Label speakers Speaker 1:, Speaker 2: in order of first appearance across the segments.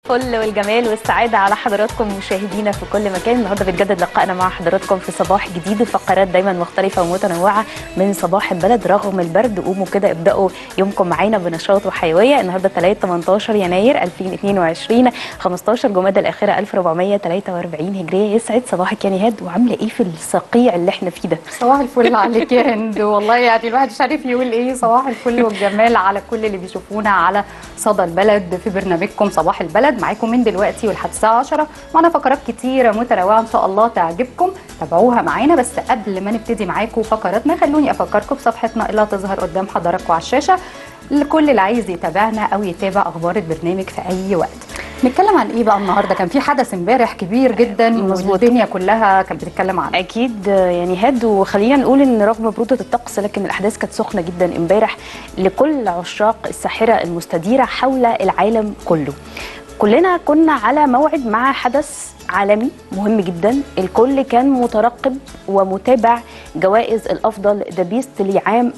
Speaker 1: الفل والجمال والسعادة على حضراتكم مشاهدينا في كل مكان النهارده بيتجدد لقائنا مع حضراتكم في صباح جديد وفقرات دايما مختلفة ومتنوعة من صباح البلد رغم البرد قوموا كده ابدأوا يومكم معانا بنشاط وحيوية النهارده 3 18 يناير 2022 15 جمادى الآخرة 1443 هجرية يسعد صباحك يا نهاد وعاملة ايه في الصقيع اللي احنا فيه ده
Speaker 2: صباح الفل عليك يا هند والله يعني الواحد مش عارف يقول ايه صباح الفل والجمال على كل اللي بيشوفونا على صدى البلد في برنامجكم صباح البلد معاكم من دلوقتي ولحد الساعه 10 معانا فقرات كتيره متنوعه ان شاء الله تعجبكم تابعوها معانا بس قبل ما نبتدي معاكم فقراتنا خلوني افكركم بصفحتنا اللي هتظهر قدام حضراتكم على الشاشه لكل اللي عايز يتابعنا او يتابع اخبار البرنامج في اي وقت نتكلم عن ايه بقى النهارده كان في حدث امبارح كبير جدا
Speaker 1: مظبوط.
Speaker 2: والدنيا كلها كانت بتتكلم عنه
Speaker 1: اكيد يعني هاد وخلينا نقول ان رغم بروده الطقس لكن الاحداث كانت سخنه جدا امبارح لكل عشاق الساحره المستديره حول العالم كله كلنا كنا على موعد مع حدث عالمي مهم جدا الكل كان مترقب ومتابع جوائز الافضل ذا بيست لعام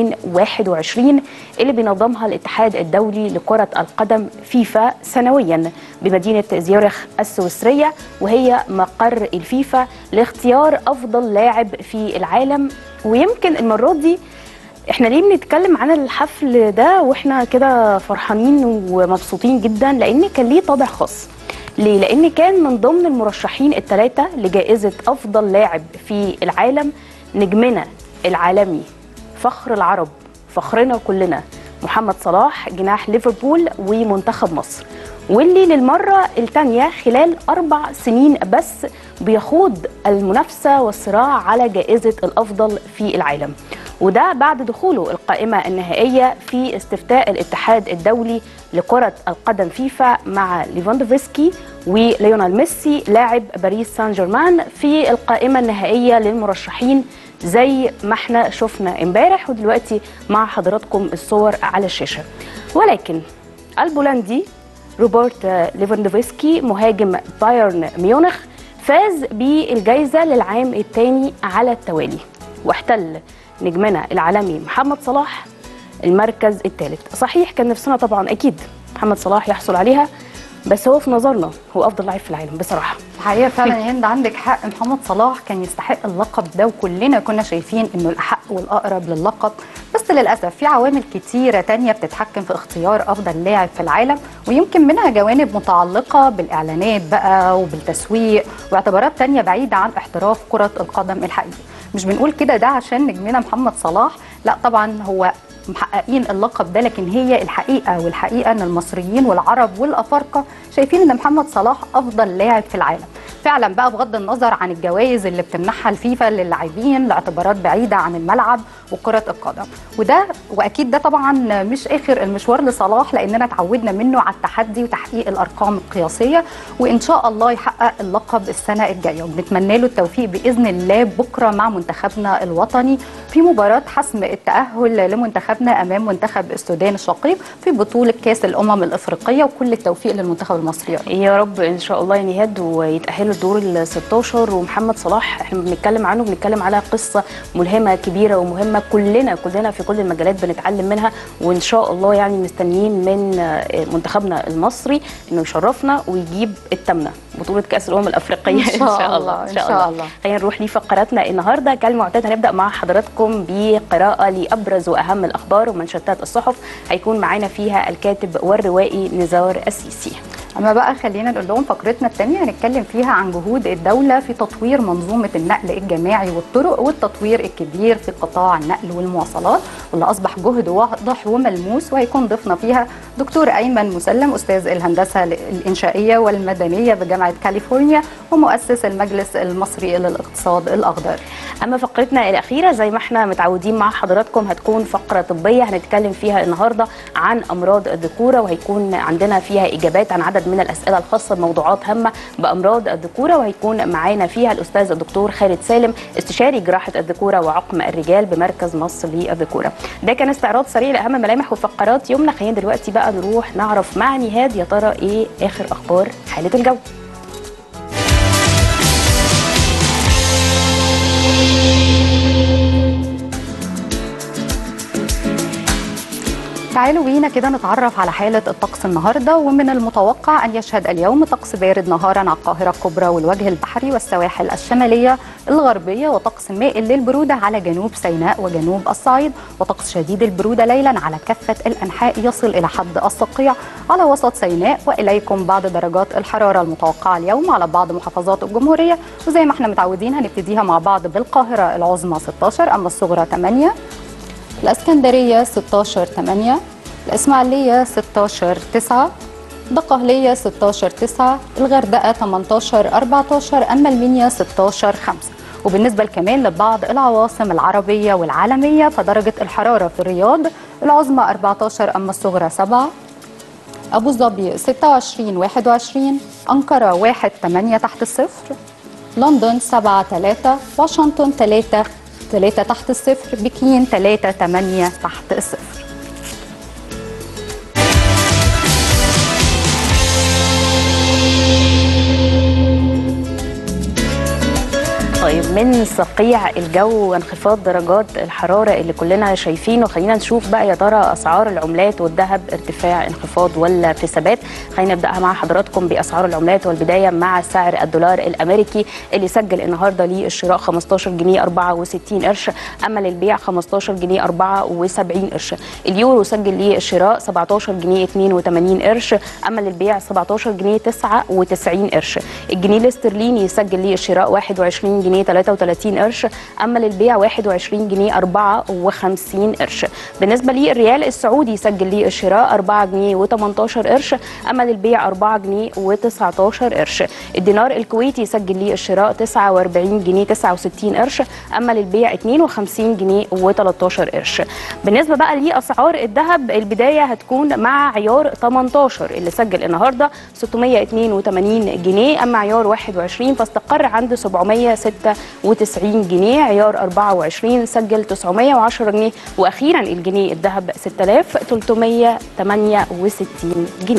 Speaker 1: 2021 اللي بينظمها الاتحاد الدولي لكره القدم فيفا سنويا بمدينه زيورخ السويسريه وهي مقر الفيفا لاختيار افضل لاعب في العالم ويمكن المره دي احنا ليه بنتكلم عن الحفل ده واحنا كده فرحانين ومبسوطين جدا لان كان ليه طابع خاص ليه لان كان من ضمن المرشحين الثلاثه لجائزه افضل لاعب في العالم نجمنا العالمي فخر العرب فخرنا كلنا محمد صلاح جناح ليفربول ومنتخب مصر واللي للمرة الثانية خلال أربع سنين بس بيخوض المنافسة والصراع على جائزة الأفضل في العالم وده بعد دخوله القائمة النهائية في استفتاء الاتحاد الدولي لكرة القدم فيفا مع ليفاندوفسكي وليونيل ميسي لاعب باريس سان جيرمان في القائمة النهائية للمرشحين زي ما احنا شفنا امبارح ودلوقتي مع حضراتكم الصور على الشاشة ولكن البولندي روبرت ليفاندوفسكي مهاجم بايرن ميونخ فاز بالجائزة للعام الثاني على التوالي واحتل نجمنا العالمي محمد صلاح المركز الثالث صحيح كان نفسنا طبعا اكيد محمد صلاح يحصل عليها بس هو في نظرنا هو افضل لاعب في العالم بصراحه
Speaker 2: الحقيقه فعلا يا هند عندك حق محمد صلاح كان يستحق اللقب ده وكلنا كنا شايفين انه الاحق والاقرب للقب بس للاسف في عوامل كتيره تانية بتتحكم في اختيار افضل لاعب في العالم ويمكن منها جوانب متعلقه بالاعلانات بقى وبالتسويق واعتبارات تانية بعيده عن احتراف كره القدم الحقيقي مش بنقول كده ده عشان نجمنا محمد صلاح لا طبعا هو محققين اللقب ده لكن هي الحقيقه والحقيقه ان المصريين والعرب والافارقه شايفين ان محمد صلاح افضل لاعب في العالم فعلا بقى بغض النظر عن الجوائز اللي بتمنحها الفيفا للاعبين لاعتبارات بعيده عن الملعب وكره القدم وده واكيد ده طبعا مش اخر المشوار لصلاح لاننا اتعودنا منه على التحدي وتحقيق الارقام القياسيه وان شاء الله يحقق اللقب السنه الجايه وبنتمنى له التوفيق باذن الله بكره مع منتخبنا الوطني في مباراه حسم التاهل لمنتخبنا امام منتخب السودان الشقيق في بطوله كاس الامم الافريقيه وكل التوفيق للمنتخب المصري يا رب.
Speaker 1: يا رب ان شاء الله ينهد ويتاهلوا الدور ال 16 ومحمد صلاح احنا بنتكلم عنه بنتكلم على قصه ملهمه كبيره ومهمه كلنا كلنا في كل المجالات بنتعلم منها وان شاء الله يعني مستنيين من منتخبنا المصري انه يشرفنا ويجيب الثامنه بطوله كاس الامم الافريقيه
Speaker 2: إن شاء الله، إن شاء الله.
Speaker 1: خلينا نروح لفقراتنا النهارده كالمعتاد هنبدا مع حضراتكم بقراءه لابرز واهم الاخبار ومنشطات الصحف هيكون معانا فيها الكاتب والروائي نزار السيسي
Speaker 2: اما بقى خلينا نقول لهم فقرتنا الثانيه هنتكلم فيها عن جهود الدوله في تطوير منظومه النقل الجماعي والطرق والتطوير الكبير في قطاع النقل والمواصلات واللي اصبح جهد واضح وملموس وهيكون ضيفنا فيها دكتور ايمن مسلم استاذ الهندسه الانشائيه والمدنيه بجامعه كاليفورنيا ومؤسس المجلس المصري للاقتصاد الاخضر
Speaker 1: اما فقرتنا الاخيره زي ما احنا متعودين مع حضراتكم هتكون فقره طبيه هنتكلم فيها النهارده عن امراض الذكوره وهيكون عندنا فيها اجابات عن عدد من الاسئله الخاصه بموضوعات هامه بامراض الذكوره وهيكون معانا فيها الاستاذ الدكتور خالد سالم استشاري جراحه الذكوره وعقم الرجال بمركز مصر للذكوره ده كان استعراض سريع لاهم ملامح وفقرات يومنا خلينا دلوقتي بقى نروح نعرف مع نهاد يا ترى ايه اخر اخبار حاله الجو
Speaker 2: تعالوا بينا كده نتعرف على حالة الطقس النهاردة ومن المتوقع أن يشهد اليوم طقس بارد نهارا على القاهرة الكبرى والوجه البحري والسواحل الشمالية الغربية وطقس مائل للبرودة على جنوب سيناء وجنوب الصعيد وطقس شديد البرودة ليلا على كافة الأنحاء يصل إلى حد الصقيع على وسط سيناء وإليكم بعض درجات الحرارة المتوقعة اليوم على بعض محافظات الجمهورية وزي ما احنا متعودين هنبتديها مع بعض بالقاهرة العظمى 16 أما الصغرى 8 الاسكندريه 16 8 الاسماعيليه 16 9 الدقهليه 16 9 الغردقه 18 14 اما المنيا 16 5 وبالنسبه كمان لبعض العواصم العربيه والعالميه فدرجه الحراره في الرياض العظمى 14 اما الصغرى 7 ابو ظبي 26 21 انقره 1 8 تحت الصفر لندن 7 3 واشنطن 3 3 تحت الصفر بكين 3 8 تحت الصفر
Speaker 1: طيب من صقيع الجو وانخفاض درجات الحراره اللي كلنا شايفينه خلينا نشوف بقى يا ترى اسعار العملات والذهب ارتفاع انخفاض ولا في ثبات خلينا نبداها مع حضراتكم باسعار العملات والبدايه مع سعر الدولار الامريكي اللي سجل النهارده للشراء 15 جنيه 64 قرش اما للبيع 15 جنيه 74 قرش اليورو سجل للشراء 17 جنيه 82 قرش اما للبيع 17 جنيه 99 قرش الجنيه الاسترليني سجل للشراء 21 جنيه 33 قرش اما للبيع 21 جنيه 54 قرش بالنسبه للريال السعودي سجل للشراء 4 جنيه و18 قرش اما للبيع 4 جنيه و19 قرش الدينار الكويتي سجل للشراء 49 جنيه 69 قرش اما للبيع 52 جنيه و13 قرش بالنسبه بقى لاسعار الذهب البدايه هتكون مع عيار 18 اللي سجل النهارده 682 جنيه اما عيار 21 فاستقر عند 796 جنيه عيار 24 سجل 910 جنيه واخيرا الجنيه الذهب 6368 جنيه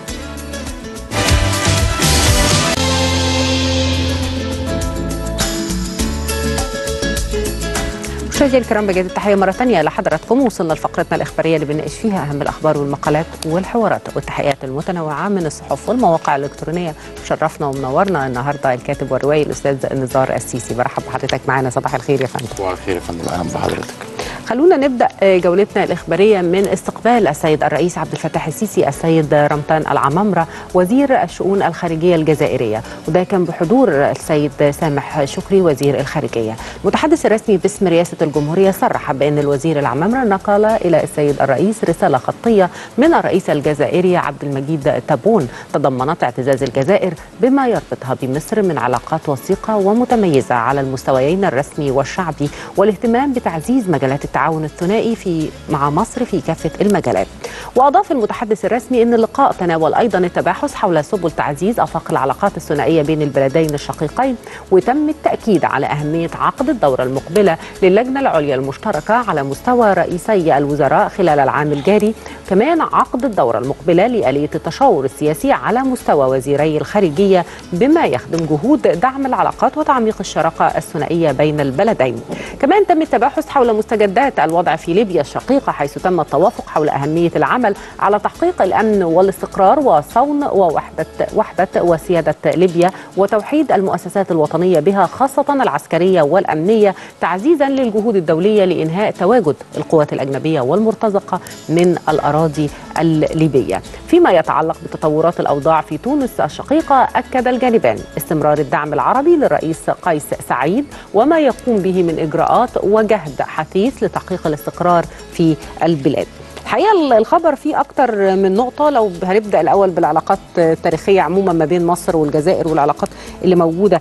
Speaker 3: مشاهدينا الكرام بجد التحيه مره ثانيه لحضراتكم وصلنا لفقرتنا الاخباريه اللي بنناقش فيها اهم الاخبار والمقالات والحوارات والتحقيقات المتنوعه من الصحف والمواقع الالكترونيه شرفنا ومنورنا النهارده الكاتب والروائي الاستاذ نزار السيسي برحب بحضرتك معانا صباح الخير يا فندم
Speaker 4: صباح الخير يا فندم اهلا بحضرتك
Speaker 3: خلونا نبدا جولتنا الاخباريه من استقبال السيد الرئيس عبد الفتاح السيسي السيد رمضان العمامره وزير الشؤون الخارجيه الجزائريه وده كان بحضور السيد سامح شكري وزير الخارجيه المتحدث الرسمي باسم رئاسه الجمهوريه صرح بان الوزير العمامره نقل الى السيد الرئيس رساله خطيه من الرئيس الجزائري عبد المجيد تابون تضمنت اعتزاز الجزائر بما يربطها بمصر من علاقات وثيقه ومتميزه على المستويين الرسمي والشعبي والاهتمام بتعزيز مجالات التعاون الثنائي في مع مصر في كافه المجالات. واضاف المتحدث الرسمي ان اللقاء تناول ايضا التباحث حول سبل تعزيز افاق العلاقات الثنائيه بين البلدين الشقيقين وتم التاكيد على اهميه عقد الدوره المقبله للجنه العليا المشتركه على مستوى رئيسي الوزراء خلال العام الجاري، كمان عقد الدوره المقبله لاليه التشاور السياسي على مستوى وزيري الخارجيه بما يخدم جهود دعم العلاقات وتعميق الشراكه الثنائيه بين البلدين. كمان تم التباحث حول مستجدات الوضع في ليبيا الشقيقه حيث تم التوافق حول اهميه العمل على تحقيق الامن والاستقرار وصون ووحده وحده وسياده ليبيا وتوحيد المؤسسات الوطنيه بها خاصه العسكريه والامنيه تعزيزا للجهود الدوليه لانهاء تواجد القوات الاجنبيه والمرتزقه من الاراضي الليبيه. فيما يتعلق بتطورات الاوضاع في تونس الشقيقه اكد الجانبان استمرار الدعم العربي للرئيس قيس سعيد وما يقوم به من اجراءات وجهد حثيث لتحقيق الاستقرار في البلاد. الحقيقه الخبر فيه اكتر من نقطه لو هنبدا الاول بالعلاقات التاريخيه عموما ما بين مصر والجزائر والعلاقات اللي موجوده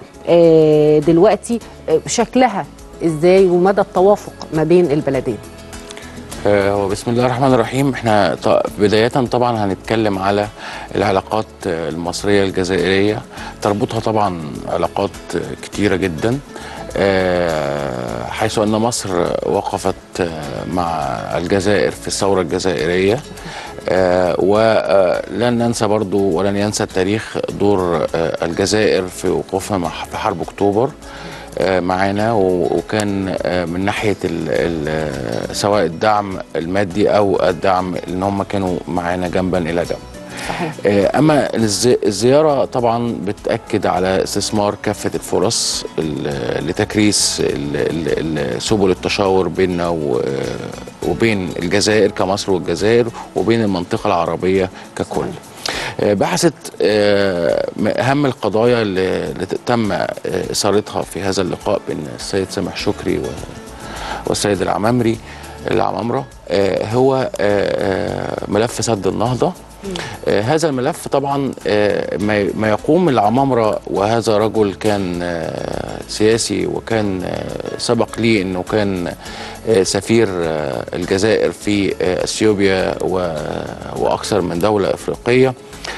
Speaker 3: دلوقتي شكلها ازاي ومدى التوافق ما بين البلدين
Speaker 4: هو بسم الله الرحمن الرحيم احنا بداية طبعا هنتكلم على العلاقات المصرية الجزائرية تربطها طبعا علاقات كتيرة جدا حيث أن مصر وقفت مع الجزائر في الثورة الجزائرية ولن ننسى برضو ولن ينسى التاريخ دور الجزائر في وقوفها في حرب أكتوبر آه، معانا و- وكان آه، من ناحيه ال ال سواء الدعم المادي او الدعم ان هم كانوا معانا جنبا الى جنب.
Speaker 3: صحيح
Speaker 4: آه، اما الزي- الزياره طبعا بتاكد على استثمار كافه الفرص ال- لتكريس ال- ال- ال- سبل التشاور بيننا و- وبين الجزائر كمصر والجزائر وبين المنطقه العربيه ككل. آه، بحثت آه، م- اهم القضايا اللي اللي تم آه، اثارتها في هذا اللقاء بين السيد سامح شكري و- والسيد العمامري العمامرة آه، هو آه، آه، ملف سد النهضة آه، هذا الملف طبعا آه، ما ما يقوم العمامرة وهذا رجل كان آه، سياسي وكان آه، سبق لي انه كان آه، سفير آه، الجزائر في آه، اثيوبيا و- واكثر من دولة افريقية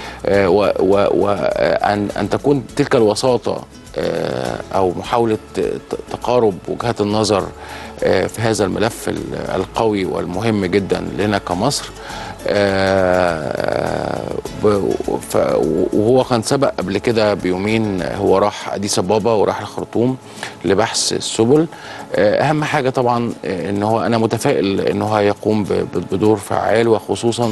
Speaker 4: وان ان تكون تلك الوساطة آه، او محاولة ت- تقارب وجهات النظر آه، في هذا الملف ال- القوي والمهم جدا لنا كمصر آه، ب- ف- وهو كان سبق قبل كده بيومين هو راح اديس ابابا وراح الخرطوم لبحث السبل آه، اهم حاجه طبعا آه، ان هو انا متفائل ان هو هيقوم ب- ب- بدور فعال وخصوصا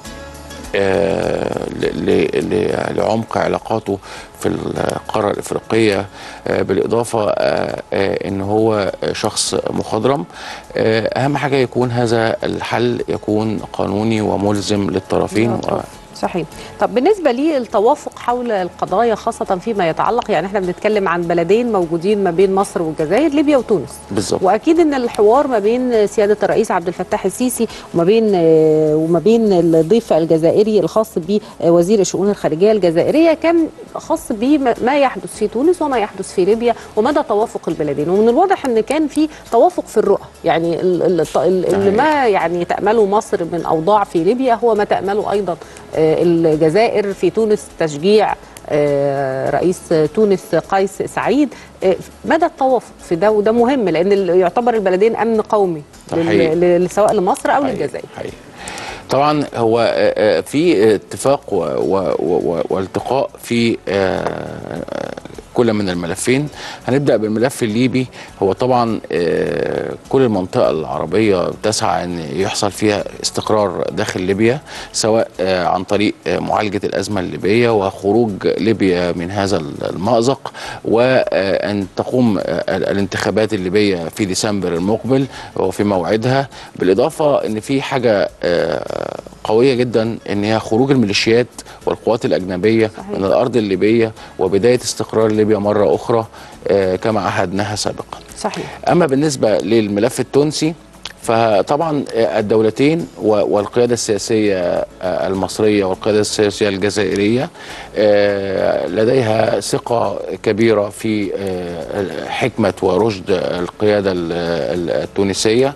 Speaker 4: آه، ل- ل- ل- لعمق علاقاته في القارة الإفريقية آه، بالإضافة آه، آه، إن هو شخص مخضرم آه، أهم حاجة يكون هذا الحل يكون قانوني وملزم للطرفين و-
Speaker 3: صحيح طب بالنسبه للتوافق حول القضايا خاصه فيما يتعلق يعني احنا بنتكلم عن بلدين موجودين ما بين مصر والجزائر ليبيا وتونس
Speaker 4: بالظبط
Speaker 3: واكيد ان الحوار ما بين سياده الرئيس عبد الفتاح السيسي وما بين آه، وما بين الضيف الجزائري الخاص بوزير الشؤون الخارجيه الجزائريه كان خاص بما يحدث في تونس وما يحدث في ليبيا ومدى توافق البلدين ومن الواضح ان كان في توافق في الرؤى يعني ال- ال- الط- ال- اللي ما يعني تامله مصر من اوضاع في ليبيا هو ما تامله ايضا آه، الجزائر في تونس تشجيع آه، رئيس تونس قيس سعيد آه، مدى التوافق في ده وده مهم لان ال- يعتبر البلدين امن قومي لل-
Speaker 4: حقيقي.
Speaker 3: لل- سواء لمصر او
Speaker 4: حقيقي-
Speaker 3: للجزائر
Speaker 4: حقيقي. طبعا هو آه، آه، في اتفاق و- و- و- والتقاء في آه، كل من الملفين هنبدا بالملف الليبي هو طبعا آه، كل المنطقه العربيه تسعى ان يحصل فيها استقرار داخل ليبيا سواء آه، عن طريق آه، معالجه الازمه الليبيه وخروج ليبيا من هذا المازق وان تقوم آه، الانتخابات الليبيه في ديسمبر المقبل وفي موعدها بالاضافه ان في حاجه آه، قويه جدا ان هي خروج الميليشيات والقوات الاجنبيه
Speaker 3: صحيح.
Speaker 4: من الارض الليبيه وبدايه استقرار ليبيا مره اخرى آه، كما عهدناها سابقا.
Speaker 3: صحيح
Speaker 4: اما بالنسبه للملف التونسي فطبعا الدولتين و- والقياده السياسيه آه، المصريه والقياده السياسيه الجزائريه آه، لديها ثقه كبيره في آه، حكمه ورشد القياده ال- ال- التونسيه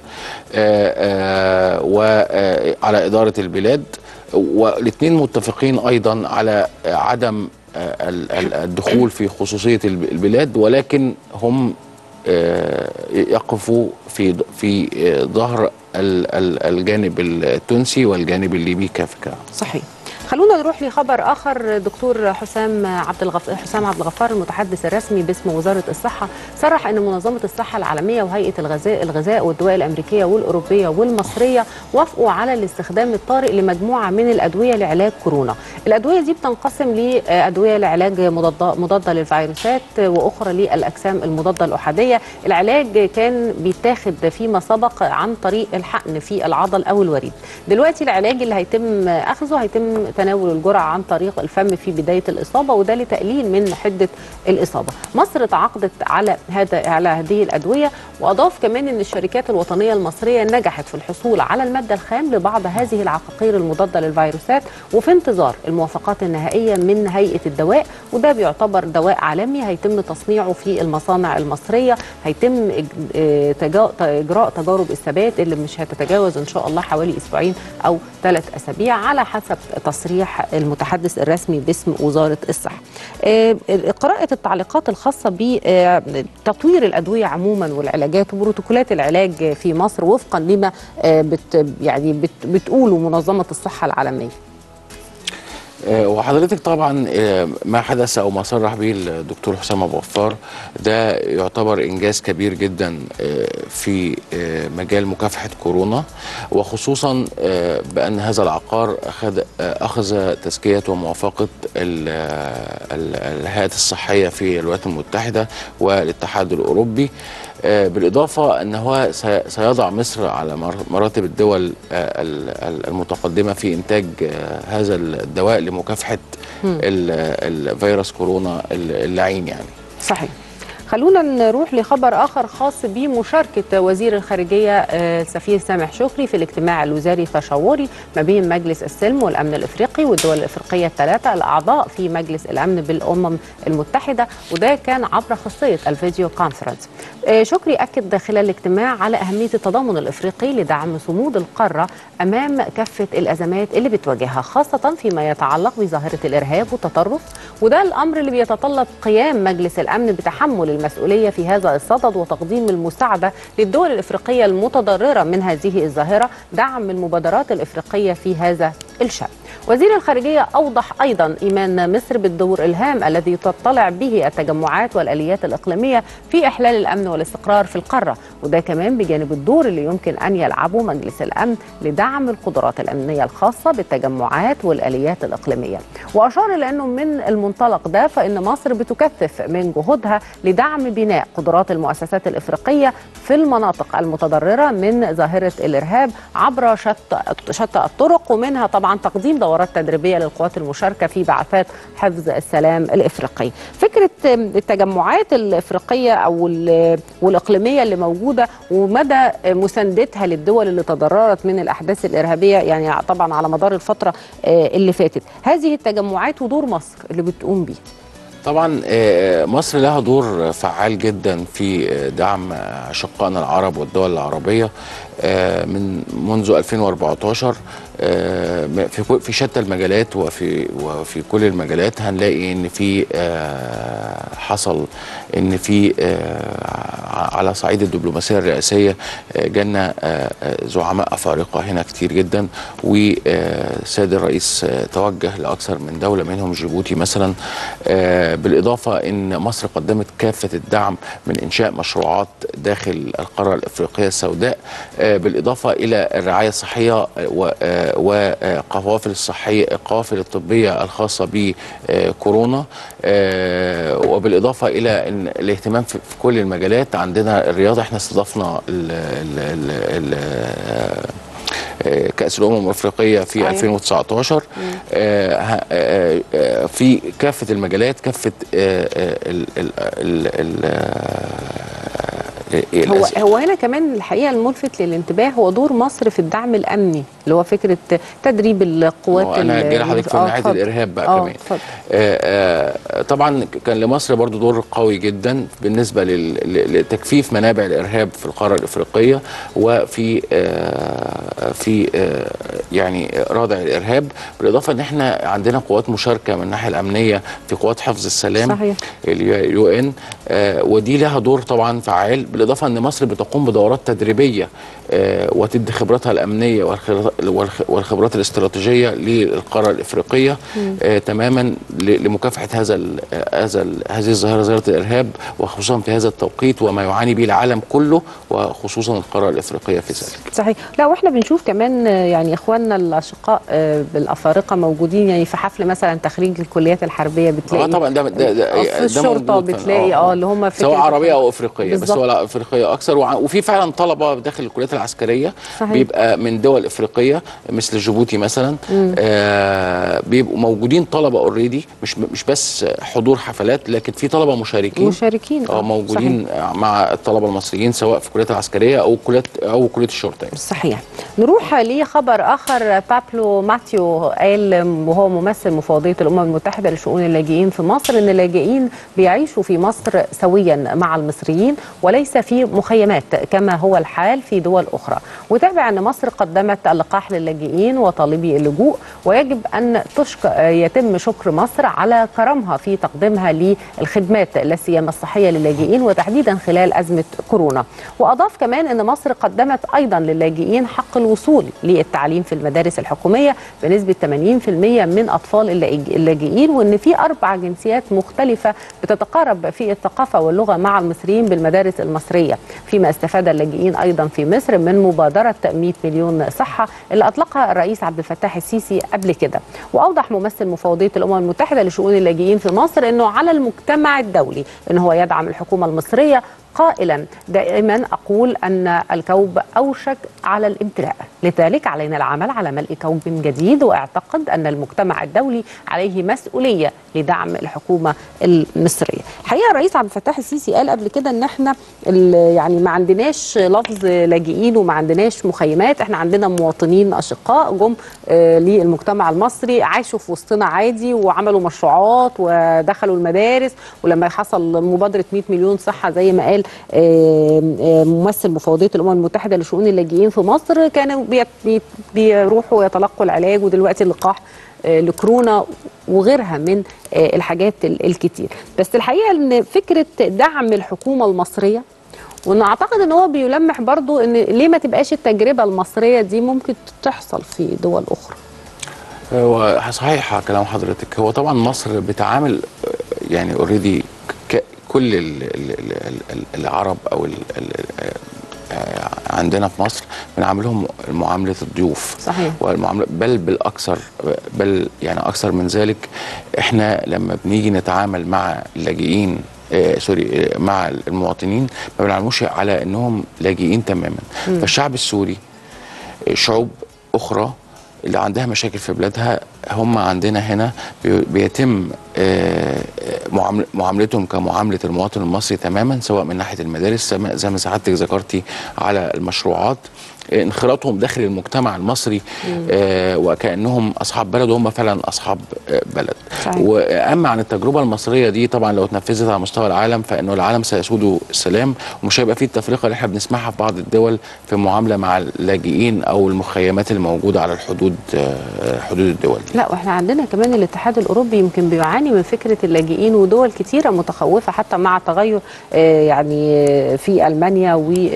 Speaker 4: وعلى اداره البلاد والاثنين متفقين ايضا على عدم آه، ال- ال- الدخول في خصوصيه الب- البلاد ولكن هم آه، يقفوا في في آه، ظهر ال- ال- الجانب التونسي والجانب الليبي كافكا
Speaker 3: صحيح خلونا نروح لخبر اخر دكتور حسام عبد الغفار حسام عبد الغفار المتحدث الرسمي باسم وزاره الصحه صرح ان منظمه الصحه العالميه وهيئه الغذاء الغذاء والدواء الامريكيه والاوروبيه والمصريه وافقوا على الاستخدام الطارئ لمجموعه من الادويه لعلاج كورونا الادويه دي بتنقسم لادويه لعلاج مضاده مضاده للفيروسات واخرى للاجسام المضاده الاحاديه العلاج كان بيتاخد فيما سبق عن طريق الحقن في العضل او الوريد دلوقتي العلاج اللي هيتم اخذه هيتم تناول الجرعه عن طريق الفم في بدايه الاصابه وده لتقليل من حده الاصابه مصر تعاقدت على هذا على هذه الادويه واضاف كمان ان الشركات الوطنيه المصريه نجحت في الحصول على الماده الخام لبعض هذه العقاقير المضاده للفيروسات وفي انتظار الموافقات النهائيه من هيئه الدواء وده بيعتبر دواء عالمي هيتم تصنيعه في المصانع المصريه هيتم إج- آه، تجا- اجراء تجارب الثبات اللي مش هتتجاوز ان شاء الله حوالي اسبوعين او ثلاث اسابيع على حسب تصريح المتحدث الرسمي باسم وزاره الصحه. آه، قراءه التعليقات الخاصه بتطوير الادويه عموما والعلاجات وبروتوكولات العلاج في مصر وفقا لما آه، بت يعني بت بتقوله منظمه الصحه العالميه.
Speaker 4: آه، وحضرتك طبعا آه، ما حدث او ما صرح به الدكتور حسام ابو غفار ده يعتبر انجاز كبير جدا آه، في آه، مجال مكافحه كورونا وخصوصا آه، بان هذا العقار اخذ آه، اخذ تزكيه وموافقه ال- ال- الهيئات الصحيه في الولايات المتحده والاتحاد الاوروبي آه، بالإضافة أن هو سي- سيضع مصر على مر- مراتب الدول آه، ال- ال- المتقدمة في إنتاج آه، هذا الدواء لمكافحة ال- الفيروس كورونا اللعين يعني
Speaker 3: صحيح خلونا نروح لخبر آخر خاص بمشاركة وزير الخارجية آه، السفير سامح شكري في الاجتماع الوزاري التشاوري ما بين مجلس السلم والأمن الإفريقي والدول الإفريقية الثلاثة الأعضاء في مجلس الأمن بالأمم المتحدة وده كان عبر خاصية الفيديو كونفرنس آه، شكري أكد خلال الاجتماع على أهمية التضامن الإفريقي لدعم صمود القارة أمام كافة الأزمات اللي بتواجهها خاصة فيما يتعلق بظاهرة الإرهاب والتطرف وده الأمر اللي بيتطلب قيام مجلس الأمن بتحمل المسؤولية في هذا الصدد وتقديم المساعدة للدول الإفريقية المتضررة من هذه الظاهرة دعم المبادرات الإفريقية في هذا الشأن وزير الخارجية أوضح أيضا إيمان مصر بالدور الهام الذي تطلع به التجمعات والآليات الإقليمية في إحلال الأمن والاستقرار في القارة وده كمان بجانب الدور اللي يمكن أن يلعبه مجلس الأمن لدعم القدرات الأمنية الخاصة بالتجمعات والآليات الإقليمية وأشار إلى أنه من المنطلق ده فإن مصر بتكثف من جهودها لدعم بناء قدرات المؤسسات الإفريقية في المناطق المتضررة من ظاهرة الإرهاب عبر شتى شتى الطرق ومنها طبعا تقديم دورات تدريبية للقوات المشاركة في بعثات حفظ السلام الإفريقي فكرة التجمعات الإفريقية أو ال- والإقليمية اللي موجودة ومدى مساندتها للدول اللي تضررت من الأحداث الإرهابية يعني طبعا على مدار الفترة آه، اللي فاتت هذه التجمعات ودور مصر اللي بتقوم بيه
Speaker 4: طبعا آه، مصر لها دور فعال جدا في آه، دعم أشقائنا العرب والدول العربية آه، من منذ 2014 آه، في كل- في شتى المجالات وفي وفي كل المجالات هنلاقي ان في آه، حصل ان في آه، على صعيد الدبلوماسيه الرئاسيه آه، جالنا آه، آه، زعماء افارقه هنا كتير جدا والسيد الرئيس آه، توجه لاكثر من دوله منهم جيبوتي مثلا آه، بالاضافه ان مصر قدمت كافه الدعم من انشاء مشروعات داخل القاره الافريقيه السوداء آه، بالاضافه الى الرعايه الصحيه و- آه، والقوافل الصحيه القوافل الطبيه الخاصه بكورونا آه، وبالاضافه الى ان الاهتمام في في كل المجالات عندنا الرياضه احنا استضفنا ال ال ال ال آه، كأس الأمم الأفريقية في
Speaker 3: أيوة.
Speaker 4: 2019 آه، ه- آه، آه، في كافة المجالات كافة آه، آه، ال- ال- ال- ال- آه،
Speaker 3: هو
Speaker 4: الأس-
Speaker 3: هو هنا كمان الحقيقه الملفت للانتباه هو دور مصر في الدعم الامني اللي هو فكره تدريب القوات
Speaker 4: انا
Speaker 3: ال-
Speaker 4: جاي لحضرتك في
Speaker 3: آه،
Speaker 4: ناحيه
Speaker 3: اتفضل.
Speaker 4: الارهاب بقى
Speaker 3: آه،
Speaker 4: كمان
Speaker 3: اتفضل.
Speaker 4: آه، آه، طبعا كان لمصر برضو دور قوي جدا بالنسبه لل- ل- لتكفيف منابع الارهاب في القاره الافريقيه وفي آه، في آه، يعني ردع الارهاب بالاضافه ان احنا عندنا قوات مشاركه من الناحيه الامنيه في قوات حفظ السلام
Speaker 3: صحيح.
Speaker 4: اليو ان ودي لها دور طبعا فعال بالاضافه ان مصر بتقوم بدورات تدريبيه آه، وتدي خبراتها الامنيه والخ- والخ- والخبرات الاستراتيجيه للقاره الافريقيه آه، تماما ل- لمكافحه هذا ال هذا ال هذه الظاهره ظاهره الارهاب وخصوصا في هذا التوقيت وما يعاني به العالم كله وخصوصا القاره الافريقيه في ذلك.
Speaker 3: صحيح لا واحنا بنشوف كمان آه، يعني اخواننا الاشقاء آه، بالافارقه موجودين يعني في حفل مثلا تخريج الكليات الحربيه بتلاقي
Speaker 4: اه طبعا ده ده ده,
Speaker 3: آه، في
Speaker 4: ده
Speaker 3: الشرطه
Speaker 4: موجود فعلاً.
Speaker 3: بتلاقي اه اللي هم فكرة
Speaker 4: سواء عربيه او افريقيه بس
Speaker 3: بالظبط.
Speaker 4: هو لا افريقيه اكثر وع- وفي فعلا طلبه داخل الكليات العسكريه
Speaker 3: صحيح.
Speaker 4: بيبقى من دول افريقيه مثل جيبوتي مثلا آه بيبقوا موجودين طلبه اوريدي مش مش بس حضور حفلات لكن في طلبه مشاركين
Speaker 3: مشاركين
Speaker 4: اه موجودين مع الطلبه المصريين سواء في الكليات العسكريه او كليات او كليه الشرطه يعني.
Speaker 3: صحيح نروح لخبر اخر بابلو ماتيو قال وهو ممثل مفوضيه الامم المتحده لشؤون اللاجئين في مصر ان اللاجئين بيعيشوا في مصر سويا مع المصريين وليس في مخيمات كما هو الحال في دول اخرى وتابع ان مصر قدمت اللقاح للاجئين وطالبي اللجوء ويجب ان تشك يتم شكر مصر على كرمها في تقديمها للخدمات لا سيما الصحيه للاجئين وتحديدا خلال ازمه كورونا واضاف كمان ان مصر قدمت ايضا للاجئين حق الوصول للتعليم في المدارس الحكوميه بنسبه 80% من اطفال اللاج- اللاجئين وان في اربع جنسيات مختلفه بتتقارب في الثقافه واللغه مع المصريين بالمدارس المصريه فيما استفاد اللاجئين ايضا في مصر من مبادره 100 مليون صحه اللي اطلقها الرئيس عبد الفتاح السيسي قبل كده واوضح ممثل مفوضيه الامم المتحده لشؤون اللاجئين في مصر انه على المجتمع الدولي ان هو يدعم الحكومه المصريه قائلا دائما اقول ان الكوب اوشك على الامتلاء لذلك علينا العمل على ملء كوب جديد واعتقد ان المجتمع الدولي عليه مسؤوليه لدعم الحكومه المصريه الحقيقه الرئيس عبد الفتاح السيسي قال قبل كده ان احنا ال- يعني ما عندناش لفظ لاجئين وما عندناش مخيمات احنا عندنا مواطنين اشقاء جم آه، للمجتمع المصري عاشوا في وسطنا عادي وعملوا مشروعات ودخلوا المدارس ولما حصل مبادره 100 مليون صحه زي ما قال آه، آه، ممثل مفوضيه الامم المتحده لشؤون اللاجئين في مصر كانوا بيت- بي- بيروحوا يتلقوا العلاج ودلوقتي اللقاح آه، لكورونا وغيرها من آه، الحاجات ال- الكتير بس الحقيقه ان فكره دعم الحكومه المصريه وان اعتقد ان هو بيلمح برضو ان ليه ما تبقاش التجربه المصريه دي ممكن تحصل في دول اخرى
Speaker 4: هو صحيح كلام حضرتك هو طبعا مصر بتعامل آه، يعني اوريدي كل ال ال ال ال العرب او ال ال آه، عندنا في مصر بنعاملهم معامله الضيوف
Speaker 3: صحيح.
Speaker 4: والمعامله بل بالاكثر بل يعني اكثر من ذلك احنا لما بنيجي نتعامل مع اللاجئين آه سوري آه مع المواطنين ما بنعملوش على انهم لاجئين تماما فالشعب السوري شعوب اخرى اللي عندها مشاكل في بلادها هم عندنا هنا بي- بيتم آه، معامل- معاملتهم كمعامله المواطن المصري تماما سواء من ناحيه المدارس زي ما- زي ما سعادتك ذكرتي على المشروعات آه، انخراطهم داخل المجتمع المصري آه، وكانهم اصحاب بلد وهم فعلا اصحاب آه، بلد
Speaker 3: صحيح.
Speaker 4: واما عن التجربه المصريه دي طبعا لو اتنفذت على مستوى العالم فانه العالم سيسود السلام ومش هيبقى فيه التفرقه اللي احنا بنسمعها في بعض الدول في المعامله مع اللاجئين او المخيمات الموجوده على الحدود آه، حدود الدول
Speaker 3: لا واحنا عندنا كمان الاتحاد الاوروبي يمكن بيعاني من فكره اللاجئين ودول كتيره متخوفه حتى مع تغير آه، يعني آه، في المانيا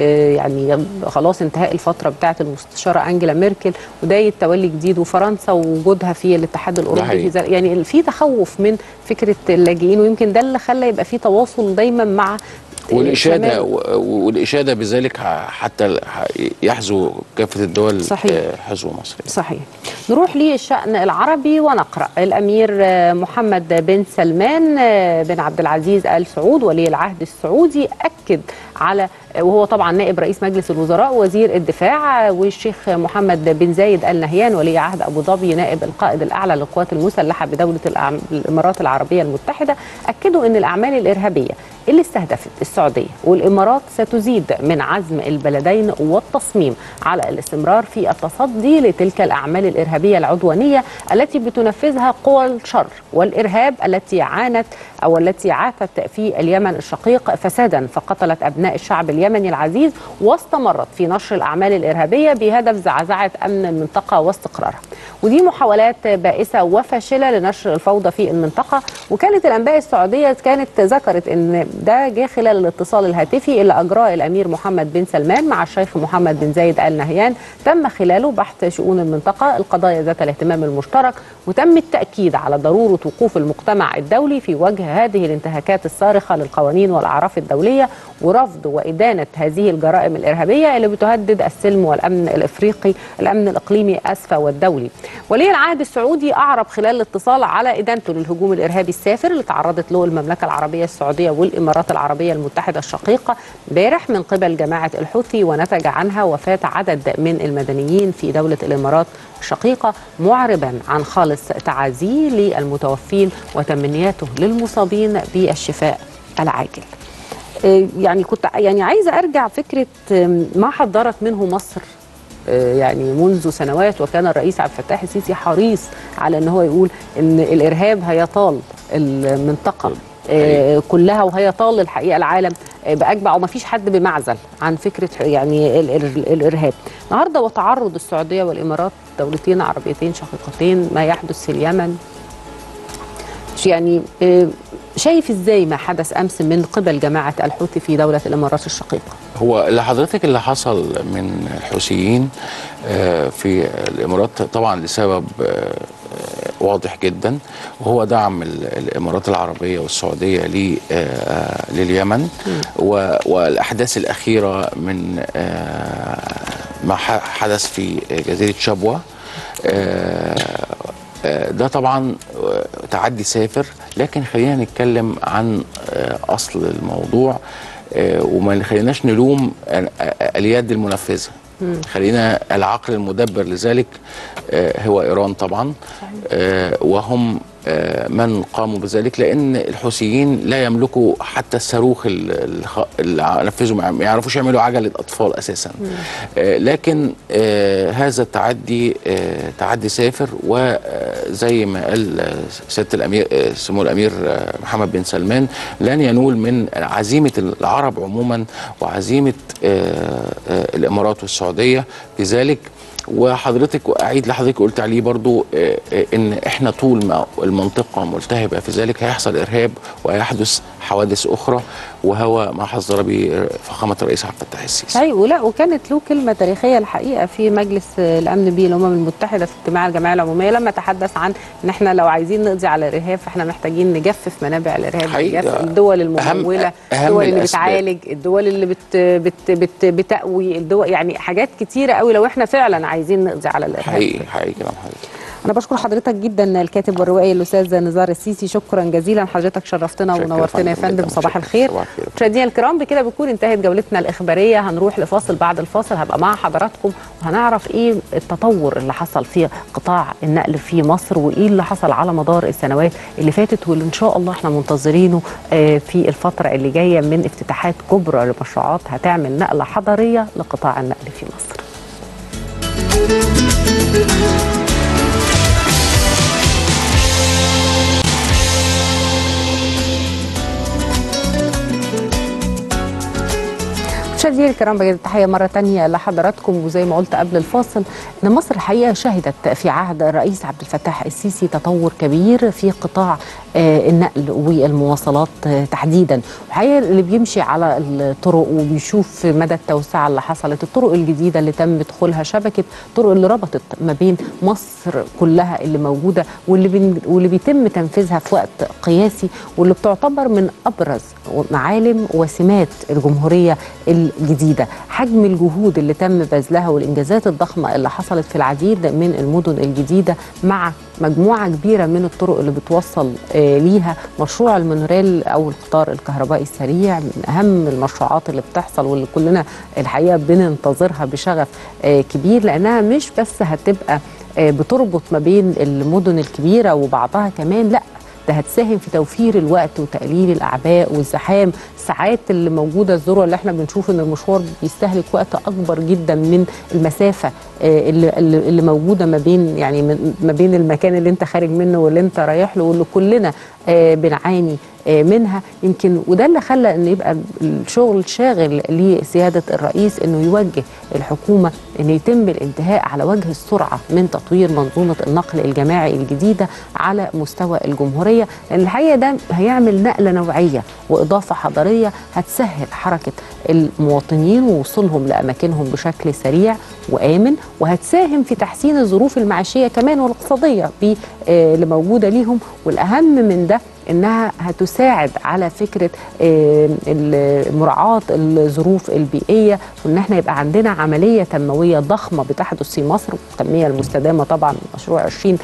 Speaker 3: ويعني خلاص انتهاء الفتره بتاعه المستشاره انجela ميركل وبدايه تولي جديد وفرنسا ووجودها في الاتحاد الاوروبي
Speaker 4: حقيقي.
Speaker 3: في ذلك- يعني في تخوف من فكره اللاجئين ويمكن ده اللي خلى يبقى في تواصل دايما مع آه،
Speaker 4: والاشاده
Speaker 3: شمال-
Speaker 4: و- والاشاده بذلك ح- حتى ال- ح- يحذو كافه الدول
Speaker 3: صحيح.
Speaker 4: آه، حذو مصر
Speaker 3: صحيح نروح للشأن العربي ونقرأ الأمير آه، محمد بن سلمان آه، بن عبد العزيز آل سعود ولي العهد السعودي أكد على وهو طبعا نائب رئيس مجلس الوزراء وزير الدفاع آه، والشيخ محمد بن زايد آل نهيان ولي عهد أبو ظبي نائب القائد الأعلى للقوات المسلحة بدولة الأعم- الإمارات العربية المتحدة أكدوا أن الأعمال الإرهابية اللي استهدفت السعودية والإمارات ستزيد من عزم البلدين والتصميم على الاستمرار في التصدي لتلك الأعمال الإرهابية العدوانية التي بتنفذها قوى الشر والإرهاب التي عانت أو التي عاثت في اليمن الشقيق فسادا فقتلت أبناء الشعب اليمني العزيز واستمرت في نشر الأعمال الإرهابية بهدف زعزعة أمن المنطقة واستقرارها ودي محاولات بائسة وفاشلة لنشر الفوضى في المنطقة وكانت الأنباء السعودية كانت ذكرت أن ده جه خلال الاتصال الهاتفي اللي أجراه الأمير محمد بن سلمان مع الشيخ محمد بن زايد آل نهيان تم خلاله بحث شؤون المنطقة القضايا ذات الاهتمام المشترك وتم التأكيد على ضرورة وقوف المجتمع الدولي في وجه هذه الانتهاكات الصارخة للقوانين والأعراف الدولية ورفض وإدانة هذه الجرائم الإرهابية اللي بتهدد السلم والأمن الإفريقي الأمن الإقليمي أسفى والدولي ولي العهد السعودي أعرب خلال الاتصال على إدانته للهجوم الإرهابي السافر اللي تعرضت له المملكة العربية السعودية والإمارات العربية المتحدة الشقيقة امبارح من قبل جماعة الحوثي ونتج عنها وفاة عدد من المدنيين في دولة الإمارات الشقيقة معربا عن خالص تعازيه للمتوفين وتمنياته للمصابين بالشفاء العاجل آه، يعني كنت يعني عايزه ارجع فكره آم، ما حضرت منه مصر آه، يعني منذ سنوات وكان الرئيس عبد الفتاح السيسي حريص على ان هو يقول ان الارهاب هيطال المنطقه آه، كلها وهيطال الحقيقه العالم آه، باجمع وما فيش حد بمعزل عن فكره يعني ال- ال- الارهاب النهارده وتعرض السعوديه والامارات دولتين عربيتين شقيقتين ما يحدث في اليمن يعني آه، شايف ازاي ما حدث امس من قبل جماعه الحوثي في دوله الامارات الشقيقه
Speaker 4: هو اللي حضرتك اللي حصل من الحوثيين آه، في الامارات طبعا لسبب آه، واضح جدا وهو دعم ال- الامارات العربيه والسعوديه ل- آه، لليمن و- والاحداث الاخيره من آه، ما ح- حدث في جزيره شبوه آه، آه، ده طبعا آه، تعدي سافر لكن خلينا نتكلم عن آه، اصل الموضوع آه، وما خليناش نلوم ال- آه، اليد المنفذه خلينا العقل المدبر لذلك آه، هو ايران طبعا آه، وهم آه، من قاموا بذلك لان الحوثيين لا يملكوا حتى الصاروخ ال- الخ- اللي نفذوا ما ما يعرفوش يعملوا عجله اطفال اساسا آه، لكن آه، هذا التعدي آه، تعدي سافر وزي ما قال آه، سياده الامير آه، سمو الامير آه، محمد بن سلمان لن ينول من عزيمه العرب عموما وعزيمه آه، آه، الامارات والسعوديه لذلك وحضرتك واعيد لحضرتك قلت عليه برضو آه، آه، ان احنا طول ما المنطقه ملتهبه في ذلك هيحصل ارهاب وهيحدث حوادث اخرى وهو ما حذر به فخامه الرئيس عبد الفتاح السيسي
Speaker 3: ايوه ولا وكانت له كلمه تاريخيه الحقيقه في مجلس الامن به الامم المتحده في اجتماع الجمعيه العموميه لما تحدث عن ان احنا لو عايزين نقضي على الارهاب فاحنا محتاجين نجفف منابع الارهاب
Speaker 4: حقيقة.
Speaker 3: نجفف الدول
Speaker 4: أهم-
Speaker 3: المموله
Speaker 4: أهم
Speaker 3: الدول اللي
Speaker 4: الأسباب.
Speaker 3: بتعالج الدول اللي بت بت بت بتقوي الدول يعني حاجات كتيره قوي لو احنا فعلا عايزين نقضي على الارهاب
Speaker 4: حقيقي حقيقي كلام حضرتك
Speaker 3: انا بشكر حضرتك جدا الكاتب والروائي الاستاذ نزار السيسي شكرا جزيلا حضرتك شرفتنا
Speaker 4: شكرا
Speaker 3: ونورتنا يا
Speaker 4: فندم
Speaker 3: فندم
Speaker 4: جداً.
Speaker 3: صباح
Speaker 4: شكرا.
Speaker 3: الخير
Speaker 4: صباح الخير.
Speaker 3: مشاهدينا الكرام بكده بتكون انتهت جولتنا الاخباريه هنروح لفاصل بعد الفاصل هبقى مع حضراتكم وهنعرف ايه التطور اللي حصل في قطاع النقل في مصر وايه اللي حصل على مدار السنوات اللي فاتت واللي ان شاء الله احنا منتظرينه آه، في الفتره اللي جايه من افتتاحات كبرى لمشروعات هتعمل نقله حضاريه لقطاع النقل في مصر مشاهدينا الكرام بجد التحيه مره تانية لحضراتكم وزي ما قلت قبل الفاصل ان مصر الحقيقه شهدت في عهد الرئيس عبد الفتاح السيسي تطور كبير في قطاع آه، النقل والمواصلات آه، تحديدا الحقيقه اللي بيمشي على الطرق وبيشوف مدى التوسعه اللي حصلت الطرق الجديده اللي تم دخولها شبكه الطرق اللي ربطت ما بين مصر كلها اللي موجوده واللي بين واللي بيتم تنفيذها في وقت قياسي واللي بتعتبر من ابرز معالم وسمات الجمهوريه الجديده حجم الجهود اللي تم بذلها والانجازات الضخمه اللي حصلت في العديد من المدن الجديده مع مجموعه كبيره من الطرق اللي بتوصل آه، ليها مشروع المونوريل او القطار الكهربائي السريع من اهم المشروعات اللي بتحصل واللي كلنا الحقيقه بننتظرها بشغف آه، كبير لانها مش بس هتبقى آه، بتربط ما بين المدن الكبيره وبعضها كمان لا ده هتساهم في توفير الوقت وتقليل الاعباء والزحام الساعات اللي موجوده الذروه اللي احنا بنشوف ان المشوار بيستهلك وقت اكبر جدا من المسافه آه، اللي اللي اللي موجوده ما بين يعني من- ما بين المكان اللي انت خارج منه واللي انت رايح له واللي كلنا آه، بنعاني آه، منها يمكن وده اللي خلى ان يبقى الشغل شاغل لسياده الرئيس انه يوجه الحكومه ان يتم الانتهاء على وجه السرعه من تطوير منظومه النقل الجماعي الجديده على مستوى الجمهوريه لان الحقيقه ده هيعمل نقله نوعيه واضافه حضاريه هتسهل حركه المواطنين ووصولهم لاماكنهم بشكل سريع وامن وهتساهم في تحسين الظروف المعيشيه كمان والاقتصاديه ب- آه، اللي موجوده ليهم والاهم من ده انها هتساعد على فكره آه، ال- مراعاه الظروف البيئيه وان احنا يبقى عندنا عمليه تنمويه ضخمه بتحدث في مصر والتنميه المستدامه طبعا مشروع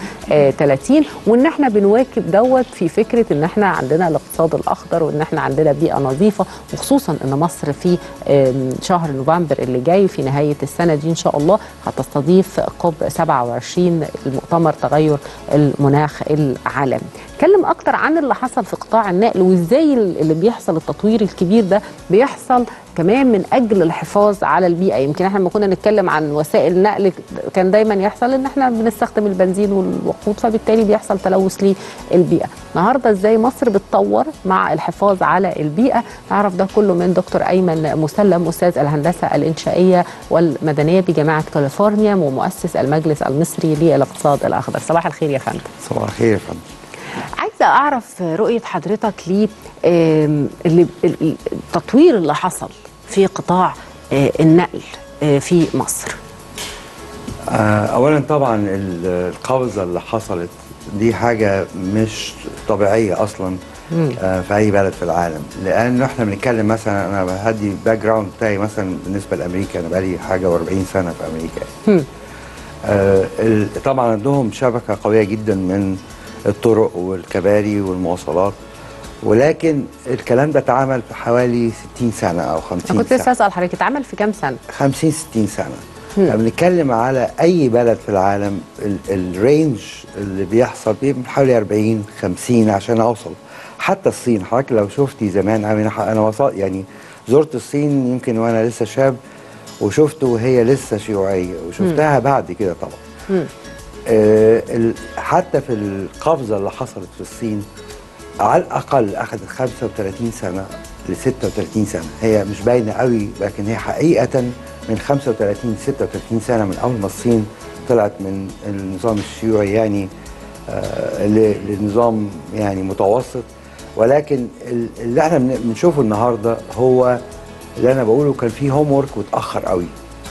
Speaker 3: 2030 وان احنا بنواكب دوت في فكره ان احنا عندنا الاقتصاد الاخضر وان احنا عندنا بيئه نظيفه وخصوصا ان مصر في آم، شهر نوفمبر اللي جاي في نهايه السنه دي ان شاء الله هتستضيف كوب 27 المؤتمر تغير المناخ العالمي اتكلم اكتر عن اللي حصل في قطاع النقل وازاي اللي بيحصل التطوير الكبير ده بيحصل كمان من اجل الحفاظ على البيئه يمكن احنا لما كنا نتكلم عن وسائل نقل كان دايما يحصل ان احنا بنستخدم البنزين والوقود فبالتالي بيحصل تلوث للبيئه النهارده ازاي مصر بتطور مع الحفاظ على البيئه نعرف ده كله من دكتور ايمن مسلم استاذ الهندسه الانشائيه والمدنيه بجامعه كاليفورنيا ومؤسس المجلس المصري للاقتصاد الاخضر صباح الخير يا فندم
Speaker 5: صباح الخير يا فندم
Speaker 3: عايزه اعرف رؤيه حضرتك ليه آم، اللي ال- التطوير اللي حصل في قطاع آه، النقل آه، في مصر
Speaker 5: آه، اولا طبعا ال- القفزه اللي حصلت دي حاجه مش طبيعيه اصلا آه، في اي بلد في العالم لان احنا بنتكلم مثلا انا هدي الباك جراوند بتاعي مثلا بالنسبه لامريكا انا بقالي حاجه و40 سنه في امريكا آه، ال- طبعا عندهم شبكه قويه جدا من الطرق والكباري والمواصلات ولكن الكلام ده اتعمل في حوالي 60 سنه او 50
Speaker 3: انا كنت
Speaker 5: سنه
Speaker 3: لسه اسال حضرتك اتعمل في كام سنه
Speaker 5: 50 60 سنه لما بنتكلم على اي بلد في العالم ال- الرينج اللي بيحصل بيه من حوالي 40 50 عشان اوصل حتى الصين حضرتك لو شفتي زمان انا انا وصلت يعني زرت الصين يمكن وانا لسه شاب وشفت وهي لسه شيوعيه وشفتها بعد كده طبعا آه ال- حتى في القفزه اللي حصلت في الصين على الاقل اخذت 35 سنه ل 36 سنه هي مش باينه قوي لكن هي حقيقه من 35 36 سنه من اول ما الصين طلعت من النظام الشيوعي يعني آه ل- لنظام يعني متوسط ولكن ال- اللي احنا بن- بنشوفه النهارده هو اللي انا بقوله كان فيه هوم ورك واتاخر قوي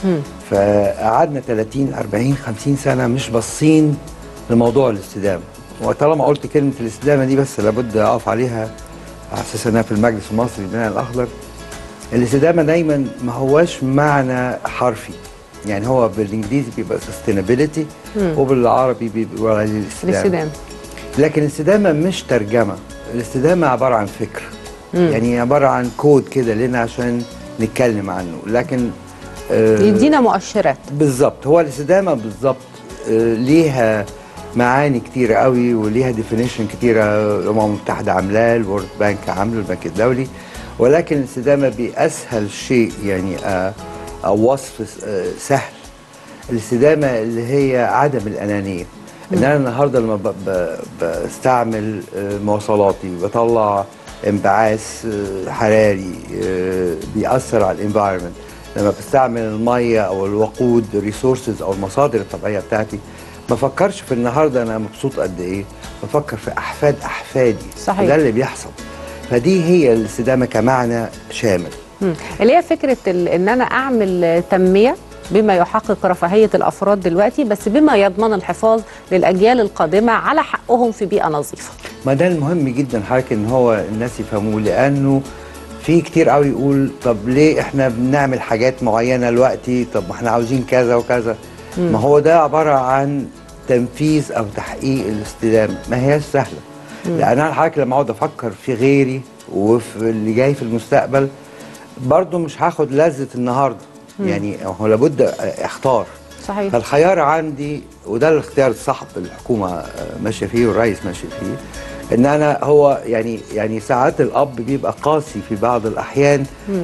Speaker 5: فقعدنا 30 40 50 سنه مش باصين لموضوع الاستدامه وطالما قلت كلمه الاستدامه دي بس لابد اقف عليها على اساس انها في المجلس المصري للبناء الاخضر الاستدامه دايما ما هواش معنى حرفي يعني هو بالانجليزي بيبقى sustainability وبالعربي بيبقى الاستدامه
Speaker 3: الاستدامه
Speaker 5: لكن الاستدامه مش ترجمه الاستدامه عباره عن فكر يعني عباره عن كود كده لنا عشان نتكلم عنه لكن آه،
Speaker 3: يدينا مؤشرات
Speaker 5: بالظبط هو الاستدامه بالظبط آه، ليها معاني كتيرة قوي وليها ديفينيشن كتيرة الأمم المتحدة عاملاه الورد بانك عامله البنك الدولي ولكن الاستدامة بأسهل شيء يعني آه، أو وصف آه، سهل الاستدامة اللي هي عدم الأنانية إن أنا النهاردة لما ب- ب- بستعمل آه، مواصلاتي بطلع انبعاث آه، حراري آه، بيأثر على الانفايرمنت لما بستعمل المية أو الوقود ريسورسز أو المصادر الطبيعية بتاعتي ما فكرش في النهارده انا مبسوط قد ايه بفكر في احفاد احفادي
Speaker 3: صحيح.
Speaker 5: وده اللي بيحصل فدي هي الاستدامه كمعنى شامل
Speaker 3: مم. اللي هي فكره ال- ان انا اعمل تنميه بما يحقق رفاهيه الافراد دلوقتي بس بما يضمن الحفاظ للاجيال القادمه على حقهم في بيئه نظيفه
Speaker 5: ما ده المهم جدا حضرتك ان هو الناس يفهموه لانه في كتير قوي يقول طب ليه احنا بنعمل حاجات معينه دلوقتي طب ما احنا عاوزين كذا وكذا ما هو ده عباره عن تنفيذ او تحقيق الاستدامه ما هياش سهله لان انا حضرتك لما اقعد افكر في غيري وفي اللي جاي في المستقبل برضه مش هاخد لذه النهارده يعني هو لابد اختار
Speaker 3: صحيح
Speaker 5: فالخيار عندي وده الاختيار الصح اللي الحكومه آه، ماشيه فيه والرئيس ماشي فيه ان انا هو يعني يعني ساعات الاب بيبقى قاسي في بعض الاحيان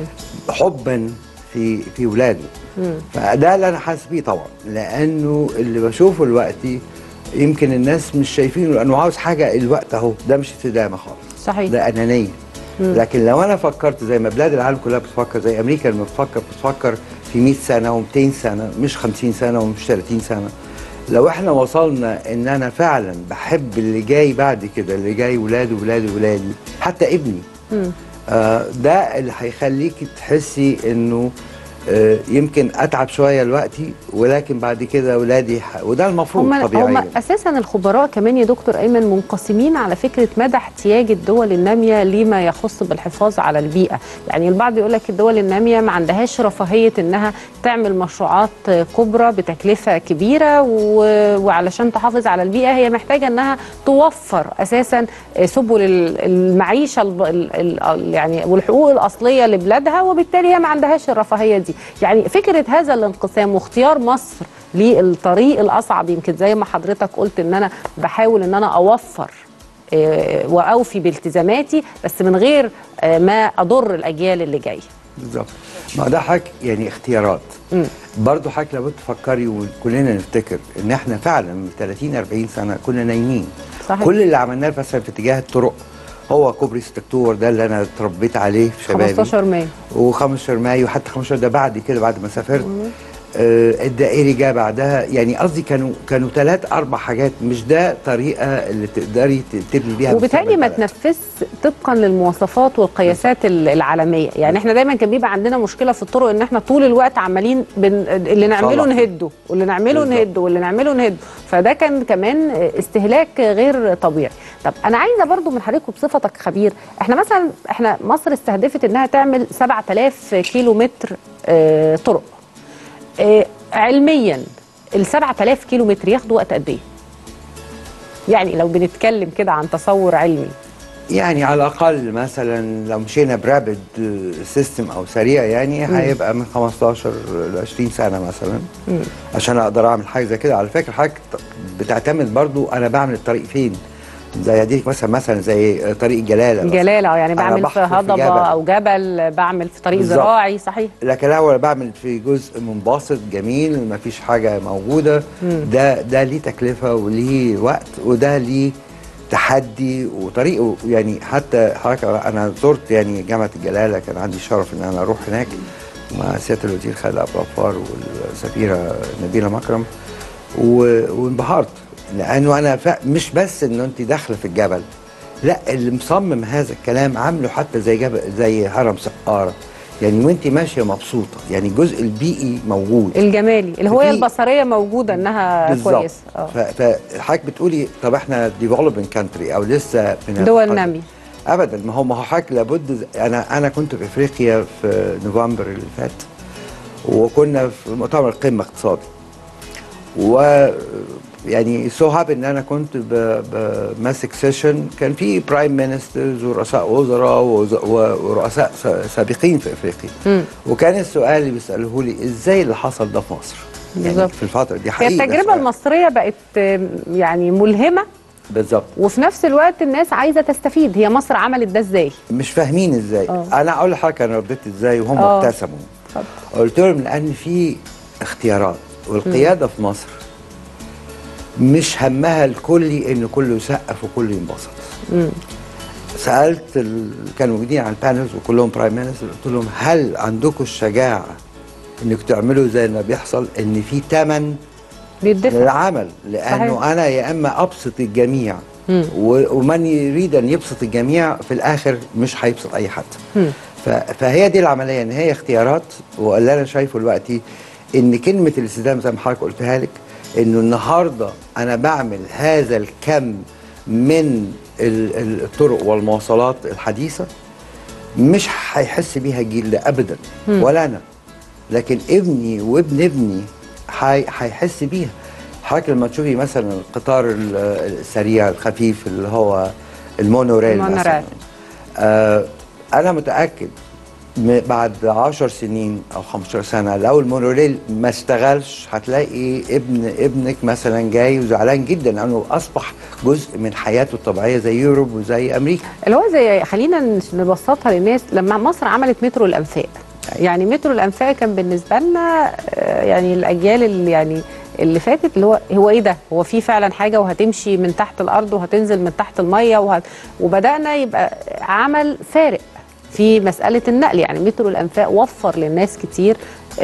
Speaker 5: حبا في في ولاده فده اللي انا حاسس بيه طبعا لانه اللي بشوفه دلوقتي يمكن الناس مش شايفينه لانه عاوز حاجه الوقت اهو ده مش استدامه خالص
Speaker 3: صحيح
Speaker 5: ده انانيه لكن لو انا فكرت زي ما بلاد العالم كلها بتفكر زي امريكا لما بتفكر بتفكر في 100 سنه و200 سنه مش 50 سنه ومش 30 سنه لو احنا وصلنا ان انا فعلا بحب اللي جاي بعد كده اللي جاي ولادي ولادي ولادي حتى ابني آه ده اللي هيخليكي تحسي انه آه يمكن اتعب شويه دلوقتي ولكن بعد كده ولادي ح... وده المفروض
Speaker 3: هم
Speaker 5: طبيعي
Speaker 3: هم اساسا الخبراء كمان يا دكتور ايمن منقسمين على فكره مدى احتياج الدول الناميه لما يخص بالحفاظ على البيئه، يعني البعض يقول لك الدول الناميه ما عندهاش رفاهيه انها تعمل مشروعات كبرى بتكلفه كبيره و- وعلشان تحافظ على البيئه هي محتاجه انها توفر اساسا سبل ال- المعيشه ال- ال- ال- يعني والحقوق الاصليه لبلادها وبالتالي هي ما عندهاش الرفاهيه دي، يعني فكره هذا الانقسام واختيار مصر للطريق الاصعب يمكن زي ما حضرتك قلت ان انا بحاول ان انا اوفر آه، واوفي بالتزاماتي بس من غير آه، ما اضر الاجيال اللي جايه
Speaker 5: بالظبط ما ده حك يعني اختيارات برضه حضرتك لابد تفكري وكلنا نفتكر ان احنا فعلا من 30 40 سنه كنا نايمين
Speaker 3: صحيح.
Speaker 5: كل اللي عملناه مثلا في اتجاه الطرق هو كوبري 6 اكتوبر ده اللي انا اتربيت عليه في شبابي
Speaker 3: 15 مايو
Speaker 5: و15 مايو حتى 15 ده بعد كده بعد ما سافرت آه، الدائري جاء بعدها يعني قصدي كانوا كانوا ثلاث اربع حاجات مش ده طريقه اللي تقدري ت- تبني بيها
Speaker 3: وبالتالي ما
Speaker 5: مستقبل بلد.
Speaker 3: تنفذش طبقا للمواصفات والقياسات ال- العالميه يعني احنا دايما كان بيبقى عندنا مشكله في الطرق ان احنا طول الوقت عمالين بن... اللي نعمله
Speaker 5: صلح.
Speaker 3: نهده واللي نعمله
Speaker 5: بالظبط.
Speaker 3: نهده واللي نعمله نهده فده كان كمان استهلاك غير طبيعي طب انا عايزه برضو من حضرتك بصفتك خبير احنا مثلا احنا مصر استهدفت انها تعمل 7000 كيلو متر آه، طرق آه، علميا ال 7000 كيلو متر ياخدوا وقت قد ايه يعني لو بنتكلم كده عن تصور علمي
Speaker 5: يعني على الاقل مثلا لو مشينا برابد سيستم او سريع يعني هيبقى من 15 ل 20 سنه مثلا عشان اقدر اعمل حاجه زي كده على فكره حاجه بتعتمد برضو انا بعمل الطريق فين زي دي مثلا مثلا زي طريق الجلاله مثلاً.
Speaker 3: جلاله يعني
Speaker 5: أنا
Speaker 3: بعمل في
Speaker 5: بحفر في
Speaker 3: هضبه
Speaker 5: جبل.
Speaker 3: او جبل بعمل في طريق
Speaker 5: بالظبط.
Speaker 3: زراعي صحيح
Speaker 5: لكن الاول بعمل في جزء منبسط جميل ما فيش حاجه موجوده ده ده ليه تكلفه وليه وقت وده ليه تحدي وطريقه يعني حتى حضرتك انا زرت يعني جامعه الجلاله كان عندي الشرف ان انا اروح هناك مع سياده الوزير خالد عبد الغفار والسفيره نبيله مكرم و- وانبهرت لانه انا ف... مش بس انه انت داخله في الجبل لا اللي مصمم هذا الكلام عامله حتى زي جبل زي هرم سقاره يعني وانت ماشيه مبسوطه يعني الجزء البيئي موجود
Speaker 3: الجمالي الهويه
Speaker 5: في-
Speaker 3: البصريه موجوده انها
Speaker 5: بالظبط.
Speaker 3: كويسه اه
Speaker 5: ف- فحضرتك بتقولي طب احنا ديفلوبينج كانتري او لسه بنتقدم.
Speaker 3: دول نامي
Speaker 5: ابدا ما هو ما هو حضرتك لابد ز- انا انا كنت في افريقيا في نوفمبر اللي فات وكنا في مؤتمر القمه اقتصادي و يعني سو هاب ان انا كنت ب- ب- ماسك سيشن كان في برايم مينسترز ورؤساء وزراء وز- و- ورؤساء س- سابقين في افريقيا
Speaker 3: مم.
Speaker 5: وكان السؤال اللي بيسالوه لي ازاي اللي حصل ده في مصر يعني
Speaker 3: بالظبط.
Speaker 5: في الفتره دي
Speaker 3: هي
Speaker 5: حقيقي ده
Speaker 3: التجربه
Speaker 5: سؤال.
Speaker 3: المصريه بقت آم، يعني ملهمه
Speaker 5: بالظبط
Speaker 3: وفي نفس الوقت الناس عايزه تستفيد هي مصر عملت ده ازاي
Speaker 5: مش فاهمين ازاي
Speaker 3: آه.
Speaker 5: انا اقول لحضرتك انا رديت ازاي وهم
Speaker 3: آه.
Speaker 5: ابتسموا
Speaker 3: اتفضل.
Speaker 5: قلت لهم لان في اختيارات والقياده في مصر مش همها الكلي ان كله يسقف وكله ينبسط
Speaker 3: مم.
Speaker 5: سالت ال... كانوا موجودين على البانلز وكلهم برايم مينستر قلت لهم هل عندكم الشجاعه انك تعملوا زي ما بيحصل ان في ثمن
Speaker 3: بيدفع
Speaker 5: للعمل لانه
Speaker 3: صحيح.
Speaker 5: انا يا اما ابسط الجميع
Speaker 3: مم.
Speaker 5: و- ومن يريد ان يبسط الجميع في الاخر مش هيبسط اي حد
Speaker 3: مم.
Speaker 5: ف- فهي دي العمليه ان هي اختيارات واللي انا شايفه دلوقتي ان كلمه الاستدامه زي ما حضرتك قلتها لك انه النهارده انا بعمل هذا الكم من ال- ال- الطرق والمواصلات الحديثه مش هيحس بيها الجيل ده ابدا ولا انا لكن ابني وابن ابني هي- هيحس بيها حضرتك لما تشوفي مثلا القطار ال- السريع الخفيف اللي هو المونوريل مثلا
Speaker 3: المونوريل.
Speaker 5: آه انا متاكد م- بعد 10 سنين او 15 سنه لو المونوريل ما اشتغلش هتلاقي ابن ابنك مثلا جاي وزعلان جدا لانه اصبح جزء من حياته الطبيعيه زي يوروب وزي امريكا
Speaker 3: اللي هو زي خلينا نش- نبسطها للناس لما مصر عملت مترو الانفاق يعني مترو الانفاق كان بالنسبه لنا آه، يعني الاجيال اللي يعني اللي فاتت اللي هو هو ايه ده هو في فعلا حاجه وهتمشي من تحت الارض وهتنزل من تحت الميه وهت وبدانا يبقى عمل فارق في مساله النقل يعني مترو الانفاق وفر للناس كتير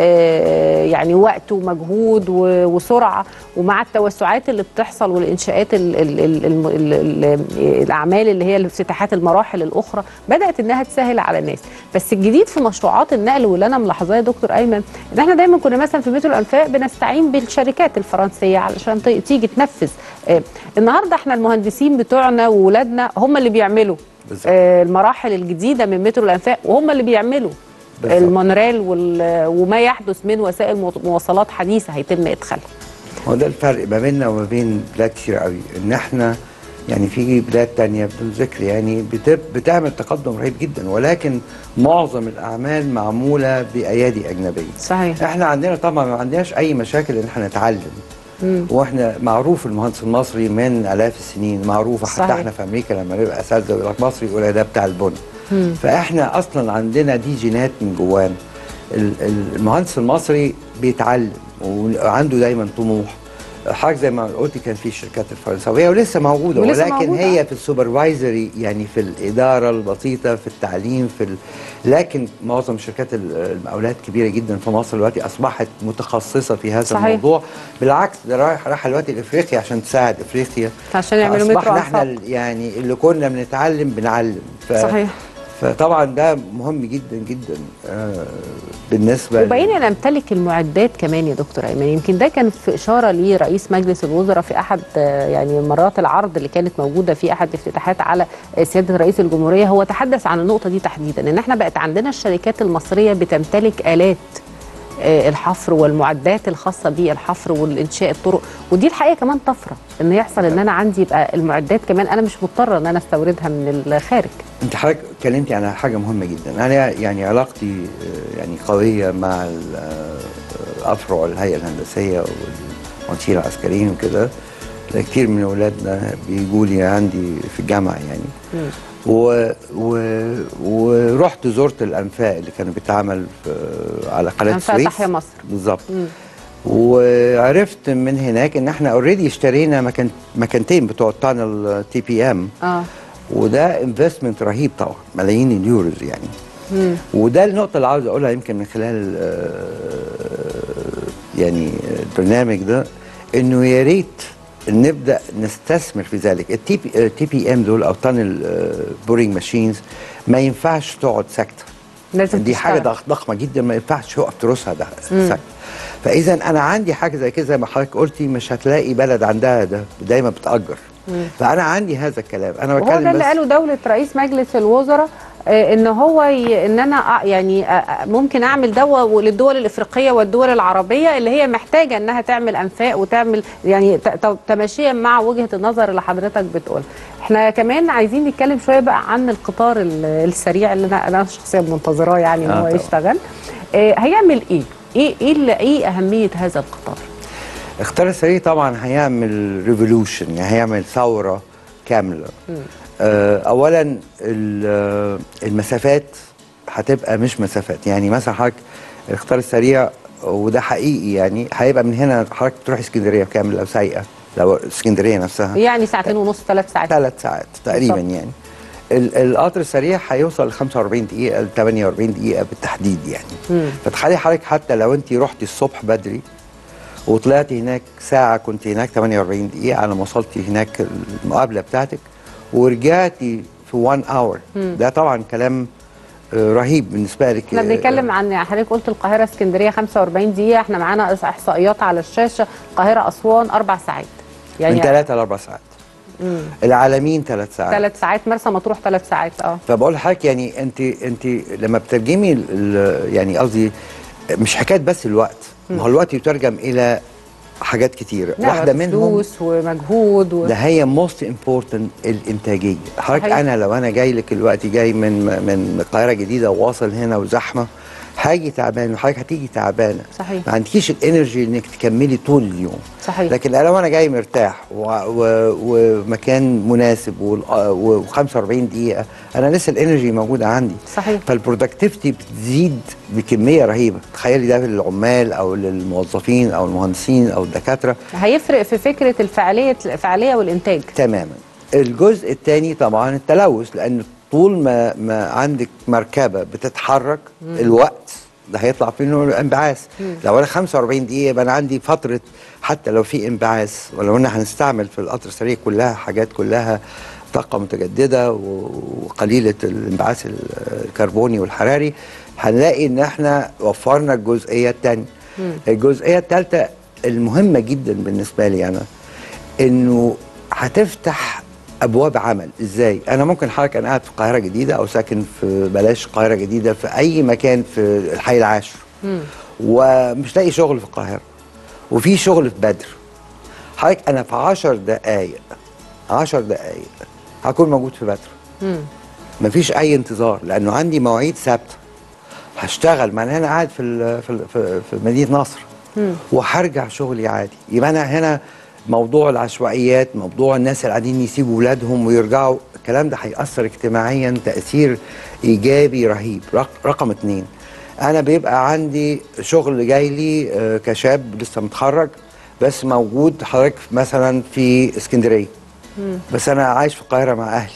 Speaker 3: آه، يعني وقت ومجهود و- وسرعه ومع التوسعات اللي بتحصل والانشاءات ال ال ال ال ال ال الاعمال اللي هي الافتتاحات المراحل الاخرى بدات انها تسهل على الناس بس الجديد في مشروعات النقل واللي انا ملاحظاه يا دكتور ايمن ان احنا دايما كنا مثلا في مترو الانفاق بنستعين بالشركات الفرنسيه علشان ت- تيجي تنفذ آه، النهارده احنا المهندسين بتوعنا واولادنا هم اللي بيعملوا
Speaker 5: بالظبط.
Speaker 3: آه، المراحل الجديده من مترو الانفاق وهم اللي بيعملوا
Speaker 5: بالظبط.
Speaker 3: المونريل وال- وما يحدث من وسائل مو- مواصلات حديثه هيتم ادخالها
Speaker 5: هو ده الفرق ما بيننا وما بين بلاد كتير قوي ان احنا يعني في بلاد تانية بدون ذكر يعني بت- بتعمل تقدم رهيب جدا ولكن معظم الاعمال معموله بايادي اجنبيه
Speaker 3: صحيح
Speaker 5: احنا عندنا طبعا ما عندناش اي مشاكل ان احنا نتعلم واحنا معروف المهندس المصري من الاف السنين معروف حتى
Speaker 3: صحيح.
Speaker 5: احنا في امريكا لما نبقى اساتذه يقول لك مصري يقول ده بتاع البن فاحنا اصلا عندنا دي جينات من جوانا ال- ال- المهندس المصري بيتعلم وعنده دايما طموح حاجه زي ما قلت كان في الشركات الفرنسويه ولسه موجوده
Speaker 3: ولسه
Speaker 5: ولكن
Speaker 3: موجودة.
Speaker 5: هي في السوبرفايزري يعني في الاداره البسيطه في التعليم في ال... لكن معظم شركات ال- المقاولات كبيره جدا في مصر دلوقتي اصبحت متخصصه في هذا
Speaker 3: صحيح.
Speaker 5: الموضوع بالعكس ده رايح راح دلوقتي لافريقيا عشان تساعد افريقيا
Speaker 3: عشان يعملوا مترو
Speaker 5: فأصبحنا احنا
Speaker 3: أنفاق.
Speaker 5: ال- يعني اللي كنا بنتعلم بنعلم ف...
Speaker 3: صحيح.
Speaker 5: فطبعا ده مهم جدا جدا آه بالنسبه
Speaker 3: وبقينا نمتلك المعدات كمان يا دكتور ايمن يمكن ده كان في اشاره لرئيس مجلس الوزراء في احد آه، يعني مرات العرض اللي كانت موجوده في احد الافتتاحات على آه، سياده رئيس الجمهوريه هو تحدث عن النقطه دي تحديدا ان احنا بقت عندنا الشركات المصريه بتمتلك الات آه، الحفر والمعدات الخاصه بالحفر والانشاء الطرق ودي الحقيقه كمان طفره ان يحصل ان انا عندي يبقى المعدات كمان انا مش مضطره ان انا استوردها من الخارج
Speaker 5: انت حضرتك اتكلمتي عن حاجه مهمه جدا انا يعني علاقتي آه، يعني قويه مع ال- آه، افرع الهيئه الهندسيه والمهندسين العسكريين وكده ده كتير من اولادنا بيجوا لي عندي في الجامعه يعني و و ورحت زرت الانفاق اللي كانوا بيتعمل في على قناه
Speaker 3: أنفاق
Speaker 5: السويس
Speaker 3: تحيا مصر.
Speaker 5: بالظبط وعرفت من هناك ان احنا اوريدي اشترينا مكان مكانتين بتوع التانل تي بي ام
Speaker 3: اه
Speaker 5: وده انفستمنت رهيب طبعا ملايين اليوروز يعني وده النقطة اللي عاوز أقولها يمكن من خلال آه، يعني البرنامج ده إنه يا ريت نبدأ نستثمر في ذلك التي بي التي بي ام دول أو تانل بورينج ماشينز ما ينفعش تقعد ساكتة
Speaker 3: لازم
Speaker 5: دي حاجة
Speaker 3: تشتغل.
Speaker 5: ضخ- ضخمة جدا ما ينفعش تقف تروسها ده ساكتة فإذا أنا عندي حاجة زي كده زي ما حضرتك قلتي مش هتلاقي بلد عندها ده دايما بتأجر فأنا عندي هذا الكلام أنا
Speaker 3: وهو
Speaker 5: بتكلم
Speaker 3: ده اللي
Speaker 5: بس
Speaker 3: قاله دولة رئيس مجلس الوزراء آه، ان هو ي... ان انا أ- يعني آه، آه، ممكن اعمل ده للدول الافريقيه والدول العربيه اللي هي محتاجه انها تعمل انفاق وتعمل يعني ت- ت- تماشيا مع وجهه النظر اللي حضرتك بتقول احنا كمان عايزين نتكلم شويه بقى عن القطار ال- السريع اللي انا انا شخصيا منتظراه يعني ان
Speaker 5: آه
Speaker 3: هو
Speaker 5: طبعاً.
Speaker 3: يشتغل آه، هيعمل ايه ايه ايه اللي- ايه اهميه هذا القطار
Speaker 5: اختار السريع طبعا هيعمل ريفولوشن يعني هيعمل ثوره كامله آه اولا ال- آه، المسافات هتبقى مش مسافات يعني مثلا حضرتك الاختار السريع وده حقيقي يعني هيبقى من هنا حضرتك تروح اسكندريه كامل لو سايقه لو اسكندريه نفسها
Speaker 3: يعني ساعتين ونص ثلاث ساعات
Speaker 5: ثلاث ساعات تقريبا
Speaker 3: بالظبط.
Speaker 5: يعني ال- القطر السريع هيوصل ل 45 دقيقة ل 48 دقيقة بالتحديد يعني فتخيلي حضرتك حتى لو انت رحتي الصبح بدري وطلعتي هناك ساعة كنت هناك 48 دقيقة على ما وصلتي هناك المقابلة بتاعتك ورجعتي في 1 اور ده طبعا كلام آه، رهيب بالنسبة لك
Speaker 3: احنا بنتكلم عن حضرتك قلت القاهره اسكندريه 45 دقيقه احنا معانا احصائيات على الشاشه القاهره اسوان اربع ساعات
Speaker 5: من
Speaker 3: يعني
Speaker 5: ثلاثة لأربع ساعات العالمين ثلاث ساعات
Speaker 3: ثلاث ساعات مرسى مطروح ثلاث ساعات اه
Speaker 5: فبقول لحضرتك يعني انت انت لما بترجمي ال- ال- يعني قصدي مش حكايه بس الوقت ما هو الوقت يترجم الى حاجات كتير واحده منهم
Speaker 3: فلوس ومجهود و...
Speaker 5: ده هي موست امبورتنت الانتاجيه حضرتك
Speaker 3: صحيح.
Speaker 5: انا لو انا جاي لك الوقت جاي من من القاهره الجديده وواصل هنا وزحمه هاجي تعبان وحضرتك هتيجي تعبانه
Speaker 3: صحيح.
Speaker 5: ما عندكيش الانرجي انك تكملي طول اليوم
Speaker 3: صحيح.
Speaker 5: لكن لو انا جاي مرتاح و... و... ومكان مناسب و45 دقيقه انا لسه الانرجي موجوده عندي
Speaker 3: صحيح.
Speaker 5: فالبرودكتيفيتي بتزيد بكميه رهيبه تخيلي ده للعمال او للموظفين او المهندسين او الدكاتره
Speaker 3: هيفرق في فكره الفعاليه الفعاليه والانتاج
Speaker 5: تماما الجزء الثاني طبعا التلوث لان طول ما ما عندك مركبه بتتحرك الوقت ده هيطلع منه الانبعاث لو انا 45 دقيقه يبقى انا عندي فتره حتى لو في انبعاث ولو ان هنستعمل في القطر السريع كلها حاجات كلها طاقه متجدده و- وقليله الانبعاث ال- الكربوني والحراري هنلاقي ان احنا وفرنا الجزئيه الثانيه الجزئيه الثالثه المهمه جدا بالنسبه لي انا انه هتفتح ابواب عمل ازاي انا ممكن حضرتك انا قاعد في القاهره الجديده او ساكن في بلاش القاهره الجديده في اي مكان في الحي العاشر ومش لاقي شغل في القاهره وفي شغل في بدر حضرتك انا في 10 دقائق 10 دقائق هكون موجود في بدر مفيش اي انتظار لانه عندي مواعيد ثابته هشتغل ما انا هنا قاعد في ال- في ال- في, في مدينه نصر وهرجع شغلي عادي يبقى انا هنا موضوع العشوائيات موضوع الناس اللي قاعدين يسيبوا ولادهم ويرجعوا الكلام ده هيأثر اجتماعيا تأثير إيجابي رهيب رق رقم اتنين أنا بيبقى عندي شغل جاي لي آه، كشاب لسه متخرج بس موجود حضرتك مثلا في اسكندريه بس انا عايش في القاهره مع اهلي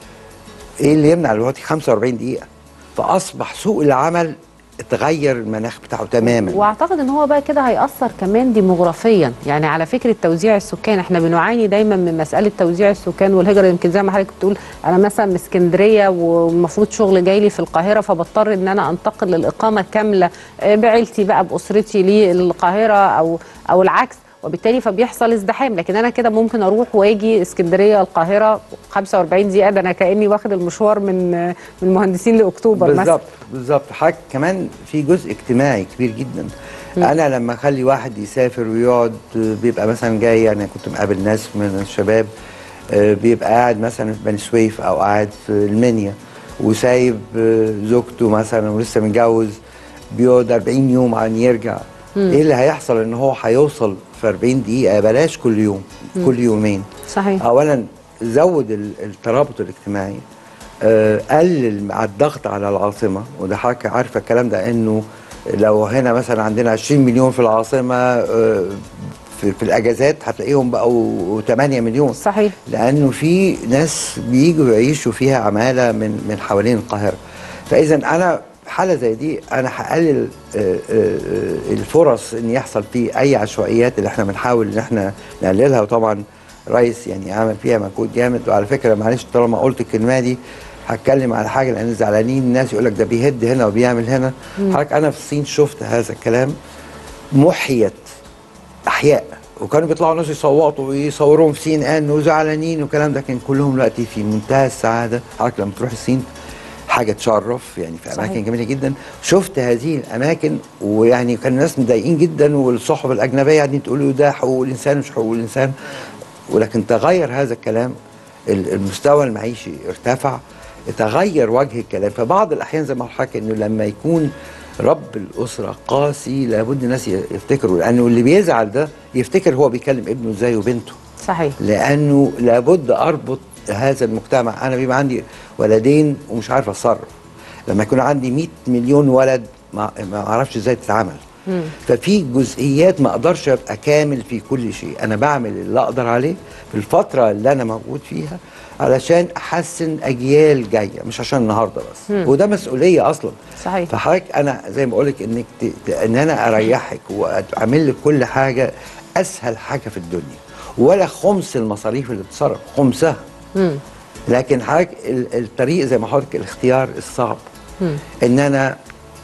Speaker 5: ايه اللي يمنع دلوقتي 45 دقيقه فاصبح سوق العمل اتغير المناخ بتاعه تماما
Speaker 3: واعتقد ان هو بقى كده هيأثر كمان ديموغرافيا يعني على فكره توزيع السكان احنا بنعاني دايما من مساله توزيع السكان والهجره يمكن زي ما حضرتك بتقول انا مثلا من اسكندريه والمفروض شغل جاي لي في القاهره فبضطر ان انا انتقل للاقامه كامله آه، بعيلتي بقى باسرتي للقاهره او او العكس وبالتالي فبيحصل ازدحام لكن انا كده ممكن اروح واجي اسكندريه القاهره 45 دقيقه ده انا كاني واخد المشوار من آه، من المهندسين لاكتوبر مثلا
Speaker 5: بالظبط بالظبط حضرتك كمان في جزء اجتماعي كبير جدا انا لما اخلي واحد يسافر ويقعد آه، بيبقى مثلا جاي يعني كنت مقابل ناس من الشباب آه، بيبقى قاعد مثلا في بني سويف او قاعد في المنيا وسايب آه، زوجته مثلا ولسه متجوز بيقعد 40 يوم عن يرجع ايه اللي هيحصل ان هو هيوصل في 40 دقيقه بلاش كل يوم كل يومين
Speaker 3: صحيح
Speaker 5: اولا زود ال- الترابط الاجتماعي آه، قلل مع الضغط على العاصمه وده حضرتك عارفه الكلام ده انه لو هنا مثلا عندنا 20 مليون في العاصمه آه، في, في الاجازات هتلاقيهم بقوا 8 مليون
Speaker 3: صحيح
Speaker 5: لانه في ناس بييجوا يعيشوا فيها عماله من من حوالين القاهره فاذا انا في حاله زي دي انا هقلل آه، آه، آه، الفرص ان يحصل فيه اي عشوائيات اللي احنا بنحاول ان احنا نقللها وطبعا رئيس يعني عمل فيها مجهود جامد وعلى فكره معلش طالما قلت الكلمه دي هتكلم على حاجه لان زعلانين الناس يقول لك ده بيهد هنا وبيعمل هنا حضرتك انا في الصين شفت هذا الكلام محيت احياء وكانوا بيطلعوا ناس يصوتوا ويصوروهم في سي ان ان وزعلانين والكلام ده كان كلهم دلوقتي في منتهى السعاده حضرتك لما تروح الصين حاجه تشرف يعني في اماكن
Speaker 3: صحيح.
Speaker 5: جميله جدا شفت هذه الاماكن ويعني كان الناس متضايقين جدا والصحف الاجنبيه قاعدين تقولوا ده حقوق الانسان مش حقوق الانسان ولكن تغير هذا الكلام ال- المستوى المعيشي ارتفع تغير وجه الكلام فبعض الاحيان زي ما حضرتك انه لما يكون رب الاسره قاسي لابد الناس ي- يفتكروا لانه اللي بيزعل ده يفتكر هو بيكلم ابنه ازاي وبنته
Speaker 3: صحيح
Speaker 5: لانه لابد اربط هذا المجتمع انا بيبقى عندي ولدين ومش عارف اتصرف لما يكون عندي 100 مليون ولد ما ما اعرفش ازاي تتعامل ففي جزئيات ما اقدرش ابقى كامل في كل شيء انا بعمل اللي اقدر عليه في الفتره اللي انا موجود فيها علشان احسن اجيال جايه مش عشان النهارده بس وده مسؤوليه اصلا
Speaker 3: صحيح.
Speaker 5: فحضرتك انا زي ما بقول لك انك ت... ت- ان انا اريحك واعمل لك كل حاجه اسهل حاجه في الدنيا ولا خمس المصاريف اللي بتصرف خمسها
Speaker 3: مم.
Speaker 5: لكن حضرتك ال- الطريق زي ما حضرتك الاختيار الصعب ان انا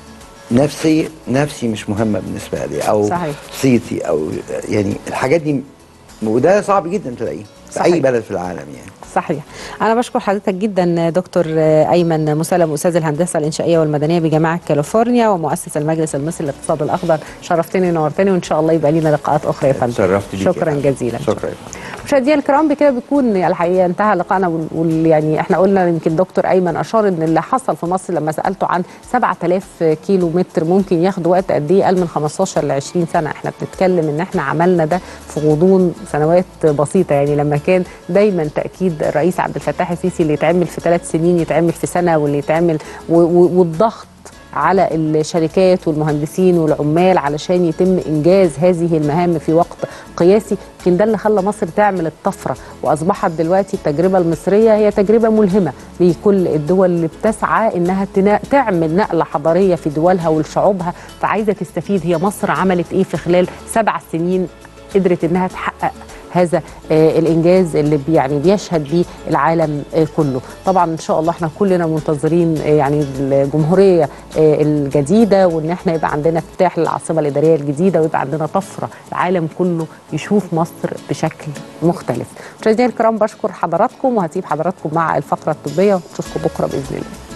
Speaker 5: نفسي نفسي مش مهمه بالنسبه لي او
Speaker 3: صحيح.
Speaker 5: صيتي او يعني الحاجات دي وده صعب جدا تلاقيه في
Speaker 3: صحيح.
Speaker 5: اي بلد في العالم يعني
Speaker 3: صحيح أنا بشكر حضرتك جدا دكتور أيمن مسلم أستاذ الهندسة الإنشائية والمدنية بجامعة كاليفورنيا ومؤسس المجلس المصري للاقتصاد الأخضر شرفتني ونورتني وإن شاء الله يبقى لنا لقاءات أخرى يا فندم
Speaker 5: شرفت بيك يا
Speaker 3: شكرا
Speaker 5: فندم.
Speaker 3: جزيلا
Speaker 5: شكرا
Speaker 3: مشاهدينا الكرام بكده بيكون الحقيقه انتهى لقائنا وال- وال يعني احنا قلنا يمكن دكتور ايمن اشار ان اللي حصل في مصر لما سالته عن 7000 كيلو متر ممكن ياخد وقت قد ايه قال من 15 ل 20 سنه احنا بنتكلم ان احنا عملنا ده في غضون سنوات بسيطه يعني لما كان دايما تاكيد الرئيس عبد الفتاح السيسي اللي يتعمل في ثلاث سنين يتعمل في سنه واللي يتعمل و- و- والضغط على الشركات والمهندسين والعمال علشان يتم انجاز هذه المهام في وقت قياسي يمكن ده اللي خلى مصر تعمل الطفره واصبحت دلوقتي التجربه المصريه هي تجربه ملهمه لكل الدول اللي بتسعى انها تنا- تعمل نقله حضاريه في دولها ولشعوبها فعايزه تستفيد هي مصر عملت ايه في خلال سبع سنين قدرت انها تحقق هذا آه، الانجاز اللي بي- يعني بيشهد بيه العالم آه، كله طبعا ان شاء الله احنا كلنا منتظرين آه، يعني الجمهوريه آه، الجديده وان احنا يبقى عندنا افتتاح للعاصمه الاداريه الجديده ويبقى عندنا طفره العالم كله يشوف مصر بشكل مختلف مشاهدينا الكرام بشكر حضراتكم وهسيب حضراتكم مع الفقره الطبيه ونشوفكم بكره باذن الله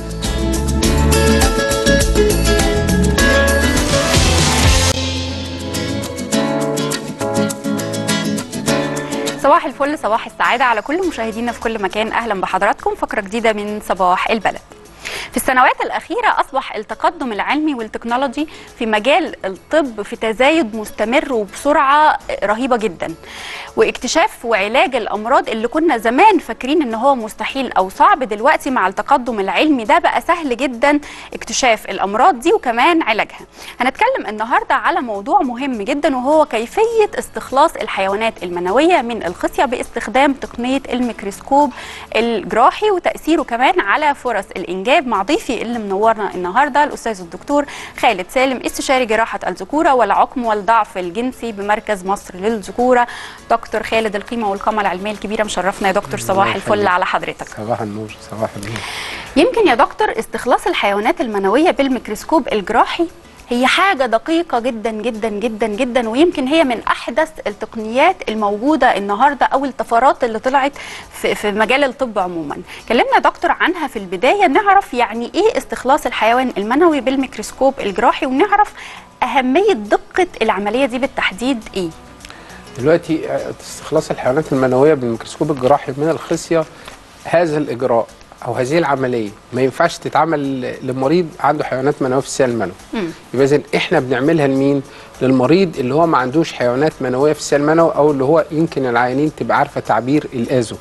Speaker 6: صباح الفل صباح السعادة على كل مشاهدينا في كل مكان أهلا بحضراتكم فقرة جديدة من صباح البلد
Speaker 2: في السنوات الأخيرة أصبح التقدم العلمي والتكنولوجي في مجال الطب في تزايد مستمر وبسرعة رهيبة جدا واكتشاف وعلاج الأمراض اللي كنا زمان فاكرين إن هو مستحيل أو صعب دلوقتي مع التقدم العلمي ده بقى سهل جدا اكتشاف الأمراض دي وكمان علاجها هنتكلم النهاردة على موضوع مهم جدا وهو كيفية استخلاص الحيوانات المنوية من الخصية باستخدام تقنية الميكروسكوب الجراحي وتأثيره كمان على فرص الإنجاب مع ضيفي اللي منورنا النهاردة الأستاذ الدكتور خالد سالم استشاري جراحة الذكورة والعقم والضعف الجنسي بمركز مصر للذكورة دكتور خالد القيمة والقامة العلمية الكبيرة مشرفنا يا دكتور صباح الفل على حضرتك
Speaker 6: صباح النور صباح النور
Speaker 2: يمكن يا دكتور استخلاص الحيوانات المنوية بالميكروسكوب الجراحي هي حاجة دقيقة جدا جدا جدا جدا ويمكن هي من أحدث التقنيات الموجودة النهاردة أو الطفرات اللي طلعت في, في مجال الطب عموما كلمنا يا دكتور عنها في البداية نعرف يعني إيه استخلاص الحيوان المنوي بالميكروسكوب الجراحي ونعرف أهمية دقة العملية دي بالتحديد إيه
Speaker 6: دلوقتي استخلاص الحيوانات المنويه بالميكروسكوب الجراحي من الخصيه هذا الاجراء او هذه العمليه ما ينفعش تتعمل لمريض عنده حيوانات منويه في السائل المنوي يبقى اذا احنا بنعملها لمين للمريض اللي هو ما عندوش حيوانات منويه في السائل المنوي او اللي هو يمكن العيانين تبقى عارفه تعبير الازو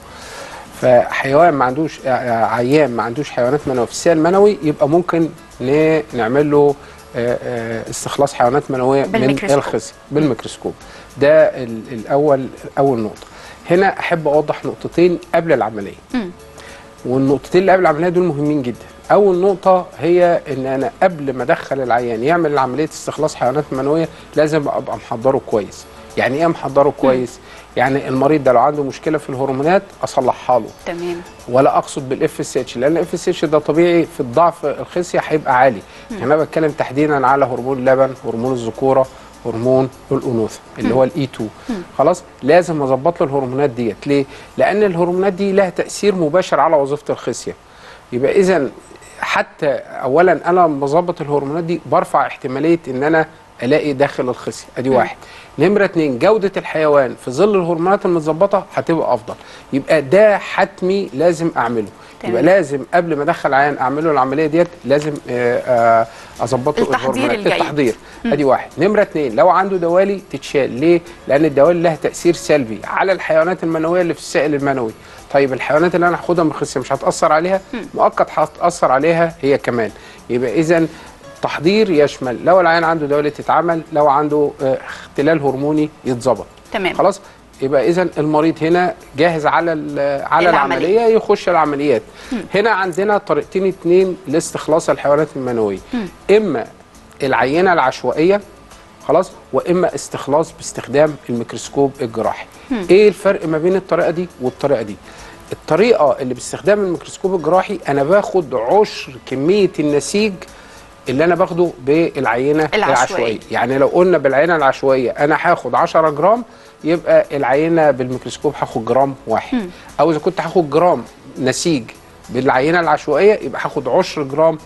Speaker 6: فحيوان ما عندوش عيان ما عندوش حيوانات منويه في السائل المنوي يبقى ممكن ن- نعمل له آه، آه، استخلاص حيوانات منويه من
Speaker 2: بالميكروسكوب.
Speaker 6: الخصيه بالميكروسكوب ده ال- الاول اول نقطه هنا احب اوضح نقطتين قبل العمليه
Speaker 2: مم.
Speaker 6: والنقطتين اللي قبل العمليه دول مهمين جدا اول نقطه هي ان انا قبل ما ادخل العيان يعمل عمليه استخلاص حيوانات منويه لازم ابقى محضره كويس يعني ايه محضره كويس يعني المريض ده لو عنده مشكله في الهرمونات اصلحها له
Speaker 2: تمام
Speaker 6: ولا اقصد بالاف اس اتش لان الاف اس اتش ده طبيعي في الضعف الخصيه هيبقى عالي يعني انا بتكلم تحديدا على هرمون اللبن هرمون الذكوره هرمون الانوثه اللي هو الاي 2 خلاص لازم اظبط له الهرمونات ديت ليه لان الهرمونات دي لها تاثير مباشر على وظيفه الخصيه يبقى اذا حتى اولا انا لما بظبط الهرمونات دي برفع احتماليه ان انا الاقي داخل الخصيه ادي واحد نمره اتنين جوده الحيوان في ظل الهرمونات المتظبطه هتبقى افضل يبقى ده حتمي لازم اعمله
Speaker 2: تمام.
Speaker 6: يبقى لازم قبل ما ادخل عيان اعمل له العمليه ديت لازم آه، آه، اظبط له
Speaker 2: التحضير
Speaker 6: الهرمونات.
Speaker 2: الجيد.
Speaker 6: التحضير ادي واحد نمره اتنين لو عنده دوالي تتشال ليه لان الدوالي لها تاثير سلبي على الحيوانات المنويه اللي في السائل المنوي طيب الحيوانات اللي انا هاخدها من الخصيه مش هتاثر عليها مؤقت هتاثر عليها هي كمان يبقى اذا تحضير يشمل لو العيان عنده دوالي تتعمل لو عنده آه، اختلال هرموني يتظبط
Speaker 2: تمام
Speaker 6: خلاص يبقى اذا المريض هنا جاهز على ال- على
Speaker 2: العملية.
Speaker 6: العمليه يخش العمليات هنا عندنا طريقتين اتنين لاستخلاص الحيوانات المنويه اما العينه العشوائيه خلاص واما استخلاص باستخدام الميكروسكوب الجراحي ايه الفرق ما بين الطريقه دي والطريقه دي الطريقه اللي باستخدام الميكروسكوب الجراحي انا باخد عشر كميه النسيج اللي انا باخده بالعينه
Speaker 2: العشوائية.
Speaker 6: العشوائيه يعني لو قلنا بالعينه العشوائيه انا هاخد 10 جرام يبقى العينه بالميكروسكوب هاخد جرام واحد او اذا كنت هاخد جرام نسيج بالعينه العشوائيه يبقى هاخد 10 جرام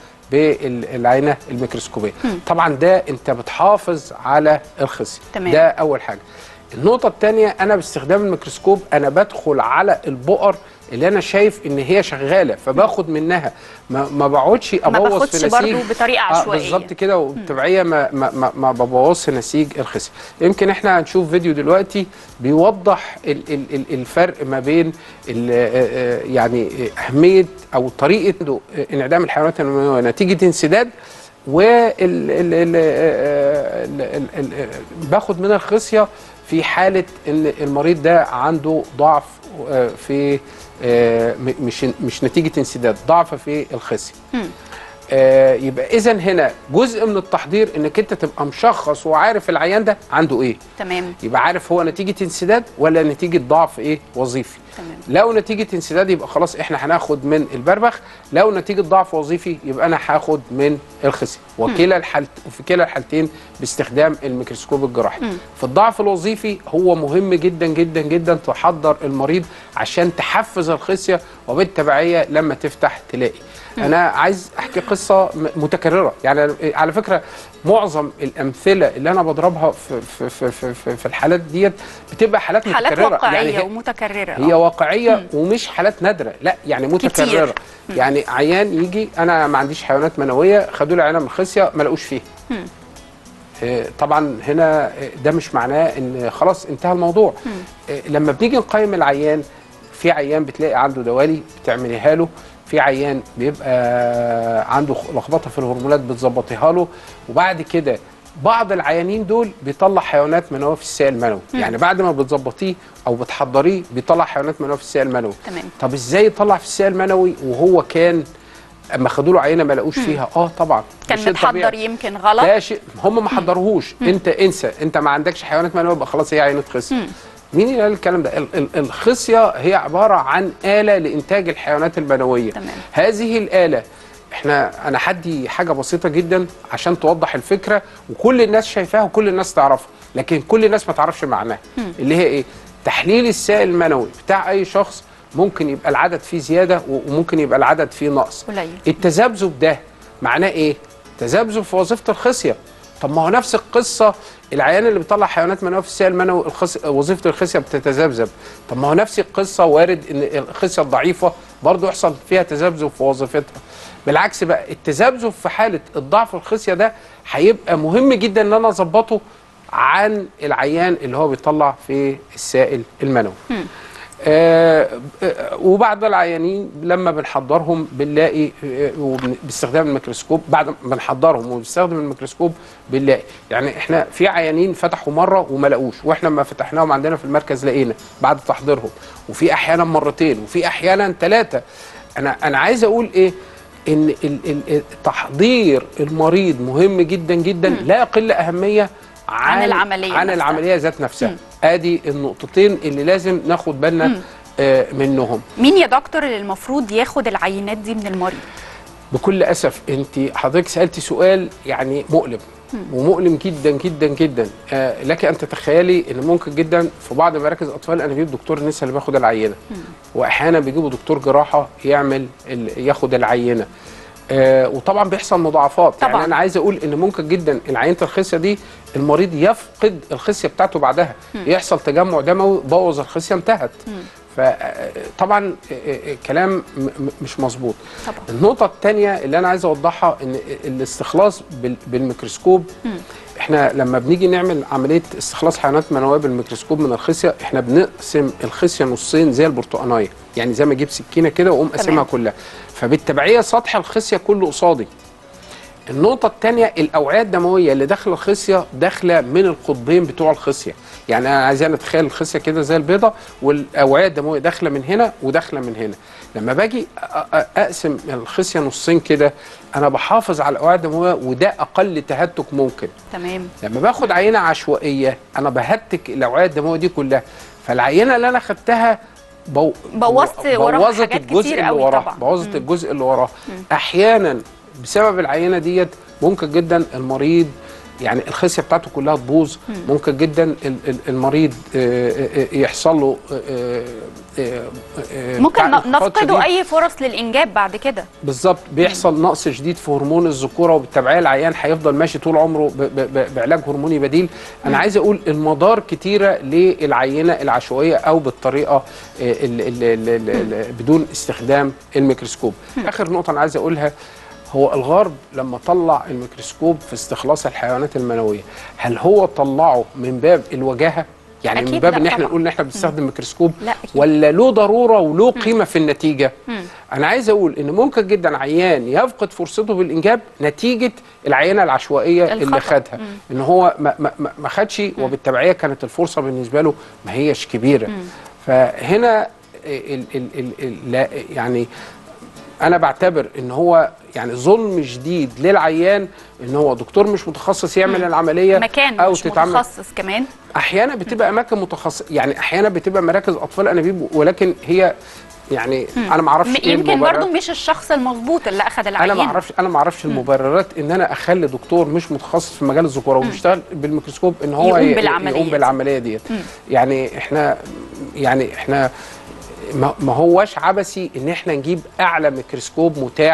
Speaker 6: بالعينه الميكروسكوبيه طبعا ده انت بتحافظ على الخصيه
Speaker 2: تمام.
Speaker 6: ده اول حاجه النقطة الثانية أنا باستخدام الميكروسكوب أنا بدخل على البؤر اللي أنا شايف إن هي شغالة فباخد منها ما, ما بقعدش
Speaker 2: ما
Speaker 6: أبوظ
Speaker 2: باخدش
Speaker 6: في نسيج
Speaker 2: برضو بطريقة
Speaker 6: آه
Speaker 2: عشوائية.
Speaker 6: بالظبط كده وبالتبعية ما ما ما, ما ببوظش نسيج الخصية يمكن إحنا هنشوف فيديو دلوقتي بيوضح ال ال ال الفرق ما بين ال آه، آه، يعني أهمية أو طريقة انعدام الحيوانات المنوية نتيجة انسداد وال ال ال ال ال ال ال باخد من الخصيه في حاله ان المريض ده عنده ضعف آه، في آه، م- مش مش نتيجه انسداد ضعف في الخصيه آه، يبقى اذا هنا جزء من التحضير انك انت تبقى مشخص وعارف العيان ده عنده ايه
Speaker 2: تمام
Speaker 6: يبقى عارف هو نتيجه انسداد ولا نتيجه ضعف ايه وظيفي
Speaker 2: تمام.
Speaker 6: لو نتيجه انسداد يبقى خلاص احنا هناخد من البربخ لو نتيجه ضعف وظيفي يبقى انا هاخد من الخصيه وكلا الحالت وفي كلا الحالتين باستخدام الميكروسكوب الجراحي في الضعف الوظيفي هو مهم جدا جدا جدا تحضر المريض عشان تحفز الخصيه وبالتبعيه لما تفتح تلاقي انا عايز احكي قصه م- متكرره يعني على فكره معظم الامثله اللي انا بضربها في في في في, في, في الحالات ديت بتبقى حالات,
Speaker 7: حالات
Speaker 6: متكرره
Speaker 7: واقعيه
Speaker 6: يعني هي-
Speaker 7: ومتكرره
Speaker 6: هي
Speaker 7: آه.
Speaker 6: واقعيه ومش حالات نادره لا يعني متكرره
Speaker 7: كتير.
Speaker 6: يعني عيان يجي انا ما عنديش حيوانات منويه خدوا لي عينه من الخصيه ما لقوش فيها آه، طبعا هنا آه، ده مش معناه ان خلاص انتهى الموضوع آه، لما بنيجي نقيم العيان في عيان بتلاقي عنده دوالي بتعمليها له في عيان بيبقى عنده لخبطه في الهرمونات بتظبطيها له وبعد كده بعض العيانين دول بيطلع حيوانات منويه في السائل المنوي يعني بعد ما بتظبطيه او بتحضريه بيطلع حيوانات منويه في السائل المنوي
Speaker 7: تمام.
Speaker 6: طب ازاي يطلع في السائل المنوي وهو كان اما خدوا له عينه ما لقوش فيها اه طبعا ده
Speaker 7: كان
Speaker 6: شيء
Speaker 7: متحضر
Speaker 6: طبيعي.
Speaker 7: يمكن غلط
Speaker 6: ده شيء هم ما حضروهوش انت انسى انت ما عندكش حيوانات منويه يبقى خلاص هي عينه خصيه مين اللي قال الكلام ده ال- ال- الخصيه هي عباره عن اله لانتاج الحيوانات المنويه
Speaker 7: تمام.
Speaker 6: هذه الاله احنا انا حدي حاجه بسيطه جدا عشان توضح الفكره وكل الناس شايفاها وكل الناس تعرفها لكن كل الناس ما تعرفش معناها اللي هي ايه تحليل السائل المنوي بتاع اي شخص ممكن يبقى العدد فيه زياده وممكن يبقى العدد فيه نقص
Speaker 7: قليل.
Speaker 6: التذبذب ده معناه ايه تذبذب في وظيفه الخصيه طب ما هو نفس القصه العيان اللي بيطلع حيوانات منويه في السائل المنوي الخص... وظيفه الخصيه بتتذبذب طب ما هو نفس القصه وارد ان الخصيه الضعيفه برضه يحصل فيها تذبذب في وظيفتها بالعكس بقى التذبذب في حاله الضعف الخصيه ده هيبقى مهم جدا ان انا اظبطه عن العيان اللي هو بيطلع في السائل المنوي آه آه، وبعض العيانين لما بنحضرهم بنلاقي آه، وبن- باستخدام الميكروسكوب بعد ما بنحضرهم وبنستخدم الميكروسكوب بنلاقي يعني احنا في عيانين فتحوا مره وما لقوش واحنا لما فتحناهم عندنا في المركز لقينا بعد تحضيرهم وفي احيانا مرتين وفي احيانا ثلاثه انا انا عايز اقول ايه ان ال- ال- تحضير المريض مهم جدا جدا لا يقل اهميه عن,
Speaker 7: عن العملية
Speaker 6: عن
Speaker 7: نفسها.
Speaker 6: العمليه ذات نفسها ادي النقطتين اللي لازم ناخد بالنا آه منهم
Speaker 7: مين يا دكتور اللي المفروض ياخد العينات دي من المريض
Speaker 6: بكل اسف انت حضرتك سالتي سؤال يعني مؤلم ومؤلم جدا جدا جدا آه لك ان تتخيلي ان ممكن جدا في بعض مراكز الاطفال انا بجيب دكتور النساء اللي بياخد العينه واحيانا بيجيبوا دكتور جراحه يعمل ال- ياخد العينه آه وطبعا بيحصل مضاعفات
Speaker 7: طبعاً.
Speaker 6: يعني انا عايز اقول ان ممكن جدا العينه الخصيه دي المريض يفقد الخصيه بتاعته بعدها يحصل تجمع دموي بوظ الخصيه انتهت فطبعا كلام م- م- مش مظبوط
Speaker 7: طبعا.
Speaker 6: النقطه الثانيه اللي انا عايز اوضحها ان الاستخلاص بال- بالميكروسكوب احنا لما بنيجي نعمل عمليه استخلاص حيوانات منويه بالميكروسكوب من الخصيه احنا بنقسم الخصيه نصين زي البرتقانيه يعني زي ما اجيب سكينه كده واقوم قاسمها كلها فبالتبعيه سطح الخصيه كله قصادي النقطة الثانية الأوعية الدموية اللي داخل الخصية داخلة من القطبين بتوع الخصية، يعني أنا عايزين نتخيل الخصية كده زي البيضة والأوعية الدموية داخلة من هنا وداخلة من هنا. لما باجي أ- أ- أقسم الخصية نصين كده أنا بحافظ على الأوعية الدموية وده أقل تهتك ممكن.
Speaker 7: تمام
Speaker 6: لما باخد عينه عشوائيه انا بهتك الاوعيه الدمويه دي كلها فالعينه اللي انا خدتها بو...
Speaker 7: بوظت وراها
Speaker 6: بوظت
Speaker 7: حاجات
Speaker 6: الجزء
Speaker 7: كتير
Speaker 6: اللي
Speaker 7: قوي
Speaker 6: وراه
Speaker 7: طبعاً.
Speaker 6: بوظت الجزء اللي وراه احيانا بسبب العينه ديت ممكن جدا المريض يعني الخصيه بتاعته كلها تبوظ ممكن جدا ال- ال- المريض آه، آه، آه، يحصل له آه، آه، آه،
Speaker 7: ممكن
Speaker 6: بتاع
Speaker 7: ن-
Speaker 6: انخفاض
Speaker 7: نفقده
Speaker 6: شديد.
Speaker 7: اي فرص للانجاب بعد كده
Speaker 6: بالظبط بيحصل نقص شديد في هرمون الذكوره وبالتبعيه العيان هيفضل ماشي طول عمره ب ب ب بعلاج هرموني بديل انا عايز اقول المدار كتيره للعينه العشوائيه او بالطريقه آه، ال ال ال ال ال بدون استخدام الميكروسكوب اخر نقطه انا عايز اقولها هو الغرب لما طلع الميكروسكوب في استخلاص الحيوانات المنويه هل هو طلعه من باب الوجاهه يعني من
Speaker 7: أكيد
Speaker 6: باب
Speaker 7: لا
Speaker 6: ان احنا
Speaker 7: طبعاً.
Speaker 6: نقول ان احنا بنستخدم ميكروسكوب
Speaker 7: لا أكيد.
Speaker 6: ولا له ضروره وله قيمه في النتيجه انا عايز اقول ان ممكن جدا عيان يفقد فرصته بالانجاب نتيجه العينه العشوائيه اللي
Speaker 7: الخطأ.
Speaker 6: خدها ان هو ما ما ما- ما خدش وبالتبعيه كانت الفرصه بالنسبه له ما هيش كبيره فهنا ال ال ال ال لا يعني انا بعتبر ان هو يعني ظلم شديد للعيان ان هو دكتور مش متخصص يعمل العمليه
Speaker 7: مكان
Speaker 6: او
Speaker 7: مش
Speaker 6: تتعمل
Speaker 7: متخصص كمان
Speaker 6: احيانا بتبقى اماكن متخصصه يعني احيانا بتبقى مراكز اطفال انابيب ولكن هي يعني انا ما اعرفش
Speaker 7: م-
Speaker 6: ايه
Speaker 7: يمكن
Speaker 6: المبررات.
Speaker 7: برضو مش الشخص المظبوط اللي اخذ العينه
Speaker 6: انا ما اعرفش انا ما اعرفش المبررات ان انا اخلي دكتور مش متخصص في مجال الذكوره وبيشتغل بالميكروسكوب ان هو
Speaker 7: يقوم
Speaker 6: ي-
Speaker 7: بالعملية
Speaker 6: يقوم
Speaker 7: دي.
Speaker 6: بالعمليه ديت يعني احنا يعني احنا ما ما هوش عبثي ان احنا نجيب اعلى ميكروسكوب متاح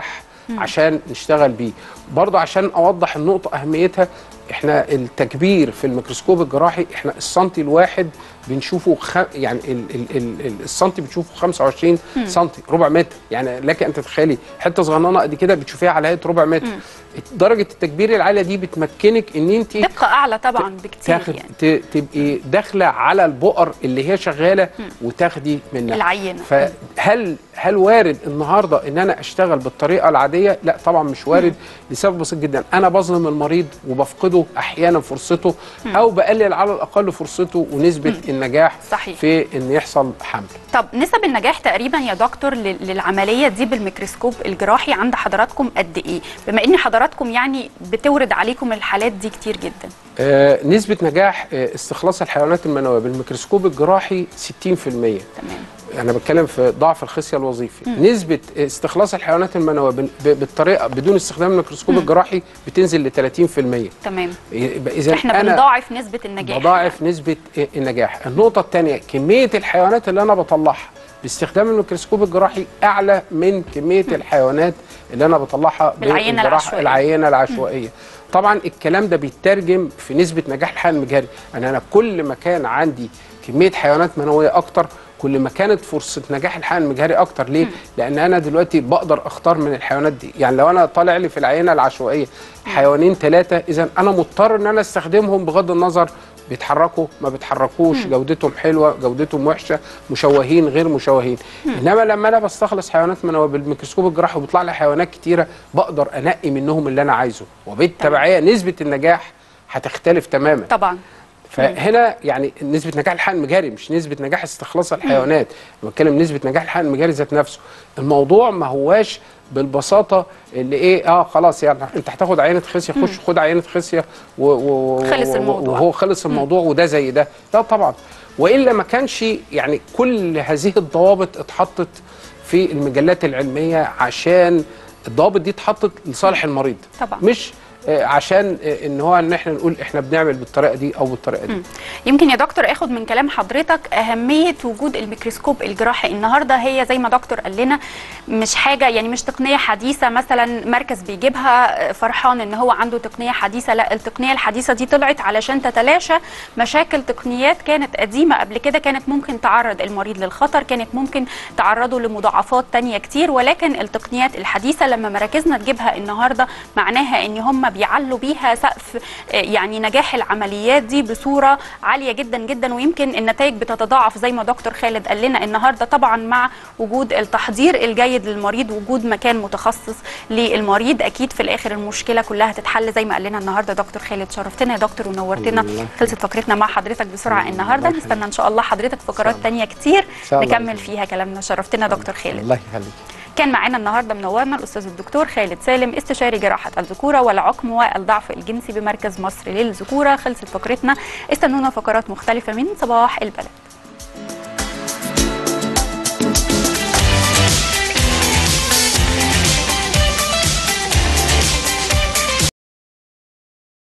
Speaker 6: عشان نشتغل بيه برضه عشان اوضح النقطه اهميتها احنا التكبير في الميكروسكوب الجراحي احنا السنتي الواحد بنشوفه خ... يعني ال... ال... ال... ال- السنتي بتشوفه 25 سنتي ربع متر يعني لك ان تتخيلي حته صغننه قد كده بتشوفيها على هيئه ربع متر درجه التكبير العاليه دي بتمكنك ان انت
Speaker 7: دقه اعلى طبعا بكتير
Speaker 6: تاخد
Speaker 7: يعني
Speaker 6: ت- تبقي داخله على البؤر اللي هي شغاله وتاخدي منها
Speaker 7: العينة.
Speaker 6: فهل هل وارد النهارده ان انا اشتغل بالطريقه العاديه؟ لا طبعا مش وارد لسبب بسيط جدا انا بظلم المريض وبفقده احيانا فرصته او بقلل على الاقل فرصته ونسبه النجاح
Speaker 7: صحيح.
Speaker 6: في ان يحصل حمل.
Speaker 7: طب نسب النجاح تقريبا يا دكتور لل- للعمليه دي بالميكروسكوب الجراحي عند حضراتكم قد ايه بما ان حضراتكم يعني بتورد عليكم الحالات دي كتير جدا
Speaker 6: آه نسبه نجاح آه استخلاص الحيوانات المنويه بالميكروسكوب الجراحي 60%
Speaker 7: تمام
Speaker 6: انا بتكلم في ضعف الخصيه الوظيفي نسبه استخلاص الحيوانات المنويه بال- ب- بالطريقه بدون استخدام الميكروسكوب الجراحي بتنزل ل 30%
Speaker 7: تمام
Speaker 6: يبقى اذا
Speaker 7: احنا
Speaker 6: انا
Speaker 7: بنضاعف نسبه النجاح
Speaker 6: بضاعف نسبه النجاح النقطه الثانيه كميه الحيوانات اللي انا بطلعها باستخدام الميكروسكوب الجراحي اعلى من كميه الحيوانات اللي انا بطلعها
Speaker 7: بالعينة
Speaker 6: بالجراحة-
Speaker 7: العشوائية.
Speaker 6: العينه العشوائيه طبعا الكلام ده بيترجم في نسبه نجاح الحقن المجهري يعني انا كل ما كان عندي كميه حيوانات منويه اكتر كل ما كانت فرصه نجاح الحقن المجهري اكتر ليه لان انا دلوقتي بقدر اختار من الحيوانات دي يعني لو انا طالع لي في العينه العشوائيه حيوانين ثلاثه اذا انا مضطر ان انا استخدمهم بغض النظر بيتحركوا ما بيتحركوش جودتهم حلوه جودتهم وحشه مشوهين غير مشوهين انما لما انا بستخلص حيوانات منويه بالميكروسكوب الجراحي وبيطلع لي حيوانات كتيره بقدر انقي منهم اللي انا عايزه وبالتبعيه نسبه النجاح هتختلف تماما
Speaker 7: طبعا
Speaker 6: فهنا يعني نسبه نجاح الحقن المجاري مش نسبه نجاح استخلاص الحيوانات أنا بتكلم نسبه نجاح الحقن المجاري ذات نفسه الموضوع ما هواش بالبساطه اللي ايه اه خلاص يعني انت هتاخد عينه خصيه خش خد عينه خصيه و و
Speaker 7: خلص
Speaker 6: و-
Speaker 7: الموضوع.
Speaker 6: وهو خلص الموضوع وده زي ده لا طبعا والا ما كانش يعني كل هذه الضوابط اتحطت في المجلات العلميه عشان الضوابط دي اتحطت لصالح المريض
Speaker 7: طبعا.
Speaker 6: مش آه، عشان آه، ان هو ان احنا نقول احنا بنعمل بالطريقه دي او بالطريقه دي
Speaker 7: يمكن يا دكتور اخد من كلام حضرتك اهميه وجود الميكروسكوب الجراحي النهارده هي زي ما دكتور قال لنا مش حاجه يعني مش تقنيه حديثه مثلا مركز بيجيبها فرحان ان هو عنده تقنيه حديثه لا التقنيه الحديثه دي طلعت علشان تتلاشى مشاكل تقنيات كانت قديمه قبل كده كانت ممكن تعرض المريض للخطر كانت ممكن تعرضه لمضاعفات تانية كتير ولكن التقنيات الحديثه لما مراكزنا تجيبها النهارده معناها ان هم بيعلوا بيها سقف آه، يعني نجاح العمليات دي بصوره عاليه جدا جدا ويمكن النتائج بتتضاعف زي ما دكتور خالد قال لنا النهارده طبعا مع وجود التحضير الجيد للمريض وجود مكان متخصص للمريض اكيد في الاخر المشكله كلها هتتحل زي ما قال لنا النهارده دكتور خالد شرفتنا يا دكتور ونورتنا خلصت فقرتنا مع حضرتك بسرعه النهارده نستنى ان شاء الله حضرتك فقرات تانية كتير
Speaker 6: شاء الله.
Speaker 7: نكمل فيها كلامنا شرفتنا يا دكتور خالد
Speaker 6: الله يخليك
Speaker 7: كان معانا النهارده منورنا الاستاذ الدكتور خالد سالم استشاري جراحه الذكوره والعقم والضعف الجنسي بمركز مصر للذكوره خلصت فقرتنا استنونا فقرات مختلفه من صباح البلد